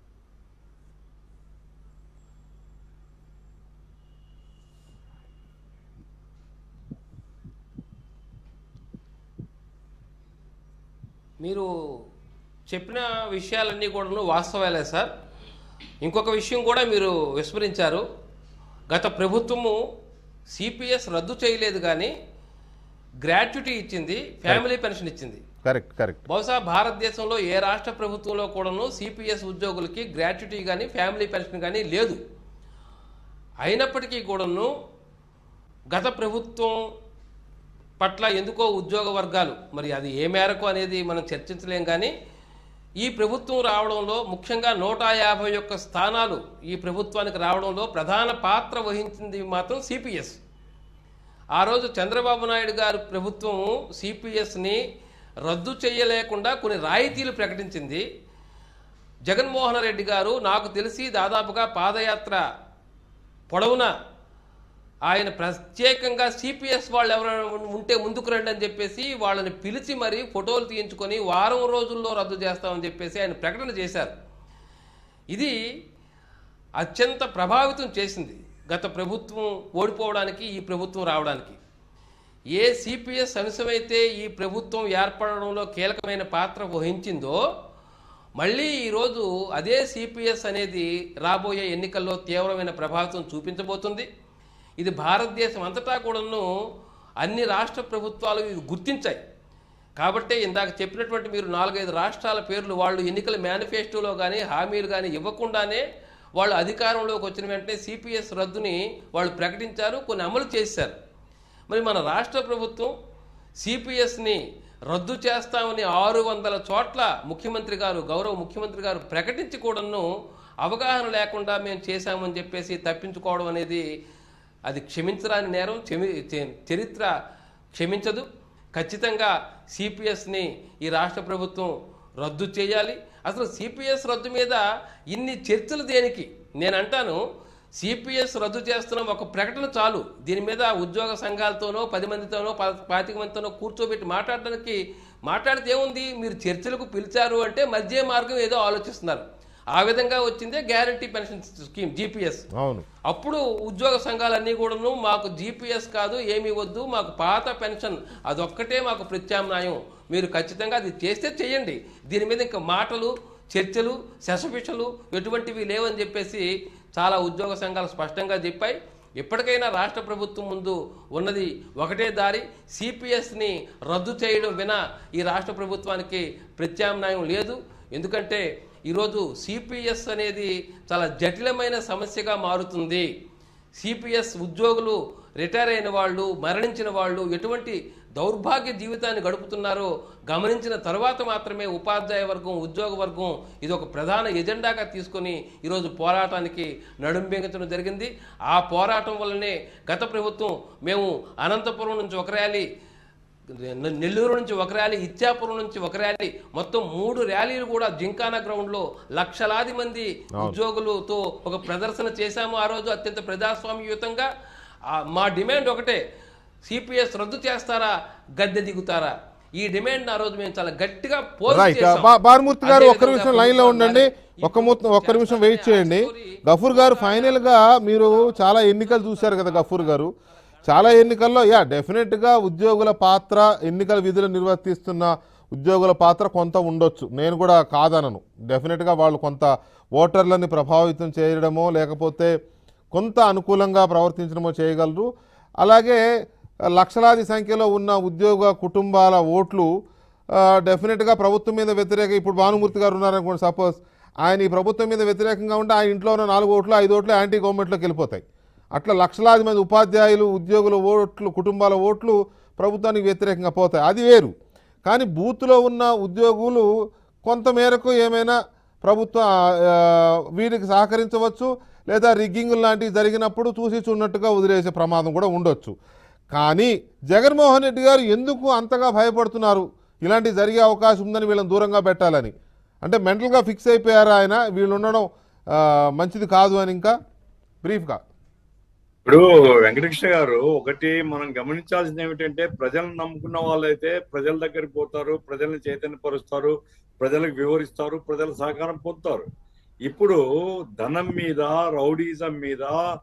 C: మీరు చెప్పిన విషయాలన్నీ కూడా వాస్తవాలే సార్ ఇంకొక విషయం కూడా మీరు విస్మరించారు గత ప్రభుత్వము సిపిఎస్ రద్దు చేయలేదు కానీ గ్రాట్యుటీ ఇచ్చింది ఫ్యామిలీ పెన్షన్ ఇచ్చింది
A: కరెక్ట్ కరెక్ట్
C: బహుశా భారతదేశంలో ఏ రాష్ట్ర ప్రభుత్వంలో కూడాను సిపిఎస్ ఉద్యోగులకి గ్రాట్యుటీ కానీ ఫ్యామిలీ పెన్షన్ కానీ లేదు అయినప్పటికీ కూడాను గత ప్రభుత్వం పట్ల ఎందుకో ఉద్యోగ వర్గాలు మరి అది ఏ మేరకు అనేది మనం చర్చించలేం కానీ ఈ ప్రభుత్వం రావడంలో ముఖ్యంగా నూట యాభై ఒక్క స్థానాలు ఈ ప్రభుత్వానికి రావడంలో ప్రధాన పాత్ర వహించింది మాత్రం సిపిఎస్ ఆ రోజు చంద్రబాబు నాయుడు గారు ప్రభుత్వం సిపిఎస్ని రద్దు చేయలేకుండా కొన్ని రాయితీలు ప్రకటించింది జగన్మోహన్ రెడ్డి గారు నాకు తెలిసి దాదాపుగా పాదయాత్ర పొడవునా ఆయన ప్రత్యేకంగా సిపిఎస్ వాళ్ళు ఎవరైనా ఉంటే ముందుకు రండి అని చెప్పేసి వాళ్ళని పిలిచి మరీ ఫోటోలు తీయించుకొని వారం రోజుల్లో రద్దు చేస్తామని చెప్పేసి ఆయన ప్రకటన చేశారు ఇది అత్యంత ప్రభావితం చేసింది గత ప్రభుత్వం ఓడిపోవడానికి ఈ ప్రభుత్వం రావడానికి ఏ సిపిఎస్ అంశమైతే ఈ ప్రభుత్వం ఏర్పడడంలో కీలకమైన పాత్ర వహించిందో మళ్ళీ ఈరోజు అదే సిపిఎస్ అనేది రాబోయే ఎన్నికల్లో తీవ్రమైన ప్రభావితం చూపించబోతుంది ఇది భారతదేశం అంతటా కూడాను అన్ని రాష్ట్ర ప్రభుత్వాలు ఇది గుర్తించాయి కాబట్టే ఇందాక చెప్పినటువంటి మీరు నాలుగైదు రాష్ట్రాల పేర్లు వాళ్ళు ఎన్నికల మేనిఫెస్టోలో కానీ హామీలు కానీ ఇవ్వకుండానే వాళ్ళు అధికారంలోకి వచ్చిన వెంటనే సిపిఎస్ రద్దుని వాళ్ళు ప్రకటించారు కొన్ని అమలు చేశారు మరి మన రాష్ట్ర ప్రభుత్వం సిపిఎస్ని రద్దు చేస్తామని ఆరు వందల చోట్ల ముఖ్యమంత్రి గారు గౌరవ ముఖ్యమంత్రి గారు ప్రకటించి కూడాను అవగాహన లేకుండా మేము చేశామని చెప్పేసి తప్పించుకోవడం అనేది అది క్షమించరాని నేరం క్షమి చ- చరిత్ర క్షమించదు ఖచ్చితంగా సిపిఎస్ని ఈ రాష్ట్ర ప్రభుత్వం రద్దు చేయాలి అసలు సిపిఎస్ రద్దు మీద ఇన్ని చర్చలు దేనికి నేను అంటాను సిపిఎస్ రద్దు చేస్తున్న ఒక ప్రకటన చాలు దీని మీద ఉద్యోగ సంఘాలతోనో పది మందితోనో ప- పాతిక మందితోనో కూర్చోబెట్టి మాట్లాడడానికి మాట్లాడితే ఏముంది మీరు చర్చలకు పిలిచారు అంటే మధ్య మార్గం ఏదో ఆలోచిస్తున్నారు ఆ విధంగా వచ్చిందే గ్యారంటీ పెన్షన్ స్కీమ్ జీపీఎస్
A: అవును
C: అప్పుడు ఉద్యోగ సంఘాలన్నీ కూడాను మాకు జీపీఎస్ కాదు ఏమీ వద్దు మాకు పాత పెన్షన్ అదొక్కటే మాకు ప్రత్యామ్నాయం మీరు ఖచ్చితంగా అది చేస్తే చేయండి దీని మీద ఇంకా మాటలు చర్చలు శశపిషలు ఎటువంటివి లేవని చెప్పేసి చాలా ఉద్యోగ సంఘాలు స్పష్టంగా చెప్పాయి ఇప్పటికైనా రాష్ట్ర ప్రభుత్వం ముందు ఉన్నది ఒకటే దారి సిపిఎస్ని రద్దు చేయడం వినా ఈ రాష్ట్ర ప్రభుత్వానికి ప్రత్యామ్నాయం లేదు ఎందుకంటే ఈరోజు సిపిఎస్ అనేది చాలా జటిలమైన సమస్యగా మారుతుంది సిపిఎస్ ఉద్యోగులు రిటైర్ అయిన వాళ్ళు మరణించిన వాళ్ళు ఎటువంటి దౌర్భాగ్య జీవితాన్ని గడుపుతున్నారో గమనించిన తర్వాత మాత్రమే ఉపాధ్యాయ వర్గం ఉద్యోగ వర్గం ఇది ఒక ప్రధాన ఎజెండాగా తీసుకొని ఈరోజు పోరాటానికి నడుంబించడం జరిగింది ఆ పోరాటం వల్లనే గత ప్రభుత్వం మేము అనంతపురం నుంచి ఒక ర్యాలీ నె- నెల్లూరు నుంచి ఒక ర్యాలీ ఇచ్చాపురం నుంచి ఒక ర్యాలీ మొత్తం మూడు ర్యాలీలు కూడా జింకానా గ్రౌండ్ లో లక్షలాది మంది ఉద్యోగులతో ఒక ప్రదర్శన చేశాము ఆ రోజు అత్యంత ప్రజాస్వామ్యయుతంగా ఆ, మా డిమాండ్ ఒకటే సిపిఎస్ రద్దు చేస్తారా గద్దె దిగుతారా ఈ డిమాండ్ ఆ రోజు మేము చాలా గట్టిగా పోస్ట్
A: రైట్
C: చేశాం.
A: బా- బాలమూర్తి గారు
C: అదే
A: ఒక్క
C: విధంగా
A: నిమిషం లైన్ లో
C: ప్రభుత్వం
A: ఉండండి
C: ఈ
A: ఒక్క మూర్తి ఒక్క
C: ప్రభుత్వం
A: నిమిషం వెయిట్ చేయండి
C: స్టోరీ
A: గఫూర్ గారు ఫైనల్ గా మీరు చాలా ఎన్నికలు చూశారు కదా గఫూర్ గారు చాలా ఎన్నికల్లో యా డెఫినెట్ గా ఉద్యోగుల పాత్ర ఎన్నికల విధులు నిర్వర్తిస్తున్న ఉద్యోగుల పాత్ర కొంత ఉండొచ్చు నేను కూడా కాదనను డెఫినెట్ గా వాళ్ళు కొంత ఓటర్లని ప్రభావితం చేయడమో లేకపోతే కొంత అనుకూలంగా ప్రవర్తించడమో చేయగలరు అలాగే లక్షలాది సంఖ్యలో ఉన్న ఉద్యోగ కుటుంబాల ఓట్లు ఆ, డెఫినెట్గా ప్రభుత్వం మీద వ్యతిరేక ఇప్పుడు భానుమూర్తి గారు ఉన్నారనుకోండి సపోజ్ ఆయన ఈ ప్రభుత్వం మీద వ్యతిరేకంగా ఉంటే ఆయన ఇంట్లో ఉన్న నాలుగు ఓట్లు ఐదు ఓట్లు యాంటీ గవర్నమెంట్లోకి వెళ్ళిపోతాయి అట్లా లక్షలాది మంది ఉపాధ్యాయులు ఉద్యోగుల ఓట్లు కుటుంబాల ఓట్లు ప్రభుత్వానికి వ్యతిరేకంగా పోతాయి అది వేరు కానీ బూత్లో ఉన్న ఉద్యోగులు కొంత మేరకు ఏమైనా ప్రభుత్వ ఆ, వీరికి సహకరించవచ్చు లేదా రిగ్గింగ్ లాంటివి జరిగినప్పుడు చూసి చూడనట్టుగా వదిలేసే ప్రమాదం కూడా ఉండొచ్చు కానీ జగన్మోహన్ రెడ్డి గారు ఎందుకు అంతగా భయపడుతున్నారు ఇలాంటి జరిగే అవకాశం ఉందని వీళ్ళని దూరంగా పెట్టాలని అంటే మెంటల్గా ఫిక్స్ అయిపోయారా ఆయన వీళ్ళు ఉండడం ఆ, మంచిది కాదు అని ఇంకా బ్రీఫ్గా
B: ఇప్పుడు వెంకటకృష్ణ గారు ఒకటి మనం గమనించాల్సింది ఏమిటంటే ప్రజలను నమ్ముకున్న వాళ్ళైతే ప్రజల దగ్గరికి పోతారు ప్రజల్ని చైతన్యపరుస్తారు ప్రజలకు వివరిస్తారు ప్రజల సహకారం పొందుతారు ఇప్పుడు ధనం మీద రౌడీజం మీద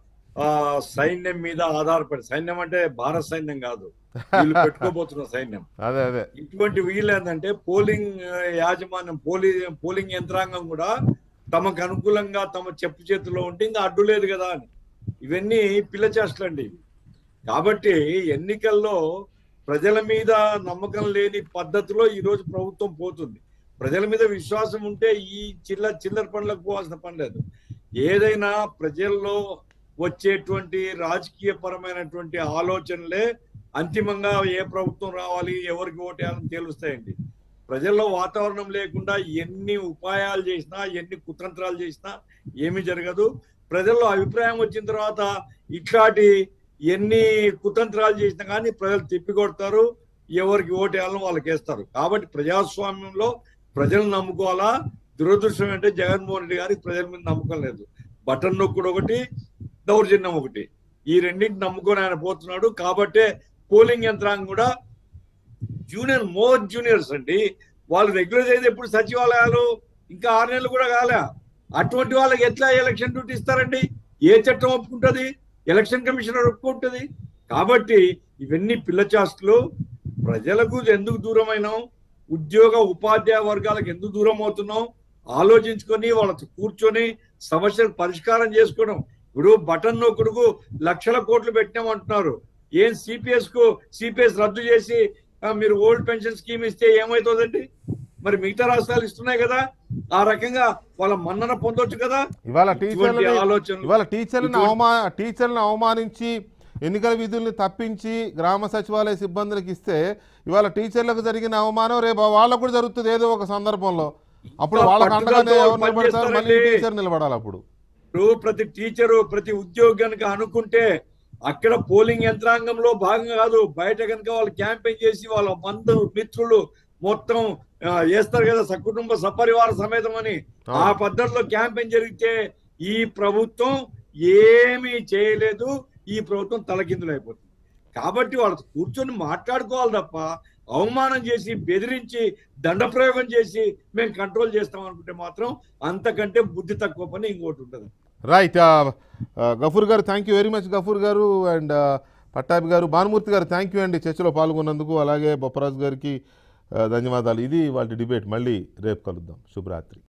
B: ఆ సైన్యం మీద ఆధారపడి సైన్యం అంటే భారత సైన్యం కాదు వీళ్ళు పెట్టుకోబోతున్న సైన్యం
A: అదే అదే
B: ఇటువంటి వీళ్ళు ఏంటంటే పోలింగ్ ఆ, యాజమాన్యం పోలి పోలింగ్ యంత్రాంగం కూడా తమకు అనుకూలంగా తమ చెప్పు చేతిలో ఉంటే ఇంకా అడ్డు లేదు కదా అని ఇవన్నీ పిల్ల చేష్టలండి కాబట్టి ఎన్నికల్లో ప్రజల మీద నమ్మకం లేని పద్ధతిలో ఈ రోజు ప్రభుత్వం పోతుంది ప్రజల మీద విశ్వాసం ఉంటే ఈ చిల్ల చిల్లర పనులకు పోవాల్సిన పని లేదు ఏదైనా ప్రజల్లో వచ్చేటువంటి రాజకీయ పరమైనటువంటి ఆలోచనలే అంతిమంగా ఏ ప్రభుత్వం రావాలి ఎవరికి ఓటేయాలని తేలుస్తాయండి ప్రజల్లో వాతావరణం లేకుండా ఎన్ని ఉపాయాలు చేసినా ఎన్ని కుతంత్రాలు చేసినా ఏమీ జరగదు ప్రజల్లో అభిప్రాయం వచ్చిన తర్వాత ఇట్లాంటి ఎన్ని కుతంత్రాలు చేసినా కానీ ప్రజలు తిప్పికొడతారు ఎవరికి ఓటేయాలని వాళ్ళకి వేస్తారు కాబట్టి ప్రజాస్వామ్యంలో ప్రజలు నమ్ముకోవాలా దురదృష్టం అంటే జగన్మోహన్ రెడ్డి గారికి ప్రజల మీద నమ్మకం లేదు బటన్ నొక్కుడు ఒకటి దౌర్జన్యం ఒకటి ఈ రెండింటి నమ్ముకొని ఆయన పోతున్నాడు కాబట్టే పోలింగ్ యంత్రాంగం కూడా జూనియర్ మోర్ జూనియర్స్ అండి వాళ్ళు రెగ్యులర్ అయితే ఎప్పుడు సచివాలయాలు ఇంకా ఆరు నెలలు కూడా కాలే అటువంటి వాళ్ళకి ఎట్లా ఎలక్షన్ డ్యూటీ ఇస్తారండి ఏ చట్టం ఒప్పుకుంటది ఎలక్షన్ కమిషనర్ ఒప్పుకుంటది కాబట్టి ఇవన్నీ పిల్ల చేష్టలు ప్రజలకు ఎందుకు దూరమైనాం ఉద్యోగ ఉపాధ్యాయ వర్గాలకు ఎందుకు దూరం అవుతున్నాం ఆలోచించుకొని వాళ్ళతో కూర్చొని సమస్యలు పరిష్కారం చేసుకోవడం ఇప్పుడు బటన్ నొక్కుడుకు లక్షల కోట్లు పెట్టినామంటున్నారు ఏం సిపిఎస్ కు సిపిఎస్ రద్దు చేసి ఆ, మీరు ఓల్డ్ పెన్షన్ స్కీమ్ ఇస్తే ఏమవుతుందండి మరి మిగతా రాష్ట్రాలు ఇస్తున్నాయి కదా ఆ రకంగా వాళ్ళ మన్నన పొందొచ్చు కదా
A: ఇవాళ
B: ఇటువంటి
A: టీచర్లని
B: ఆలోచనలు
A: ఇవాళ టీచర్లను
B: ఇటువంటి-
A: అవమా టీచర్లను అవమానించి ఎన్నికల విధుల్ని తప్పించి గ్రామ సచివాలయ సిబ్బందులకు ఇస్తే ఇవాళ టీచర్లకు జరిగిన అవమానం రేపు వాళ్ళకు కూడా జరుగుతుంది ఏదో ఒక సందర్భంలో అప్పుడు
B: ఇంకా
A: వాళ్ళకి అండగానే
B: పట్టుదలతో
A: ఎవరు నిలబడతారు మళ్ళీ
B: పనిచేస్తారండి.
A: టీచర్ నిలబడాలి అప్పుడు
B: ఇప్పుడు ప్రతి టీచరు ప్రతి ఉద్యోగి కనుక అనుకుంటే అక్కడ పోలింగ్ యంత్రాంగంలో భాగం కాదు బయట కనుక వాళ్ళు క్యాంపెయిన్ చేసి వాళ్ళ మందు మిత్రులు మొత్తం ఆ, వేస్తారు కదా సకుటుంబ సపరివార సమేతం అని ఆ పద్ధతిలో క్యాంపెయిన్ జరిగితే ఈ ప్రభుత్వం ఏమీ చేయలేదు ఈ ప్రభుత్వం తలకిందులైపోతుంది కాబట్టి వాళ్ళతో కూర్చొని మాట్లాడుకోవాలి తప్ప అవమానం చేసి బెదిరించి దండప్రయోగం చేసి మేము కంట్రోల్ చేస్తాం అనుకుంటే మాత్రం అంతకంటే బుద్ధి తక్కువ పని ఇంకోటి ఉంటుంది
A: right Ghafoor garu thank you very much Ghafoor garu and Pattabhi గారు భానుమూర్తి గారు థ్యాంక్ యూ అండి చర్చలో పాల్గొన్నందుకు అలాగే బొప్పరాజు గారికి ఆ, ధన్యవాదాలు ఇది వాళ్ళ డిబేట్ మళ్ళీ రేపు కలుద్దాం శుభరాత్రి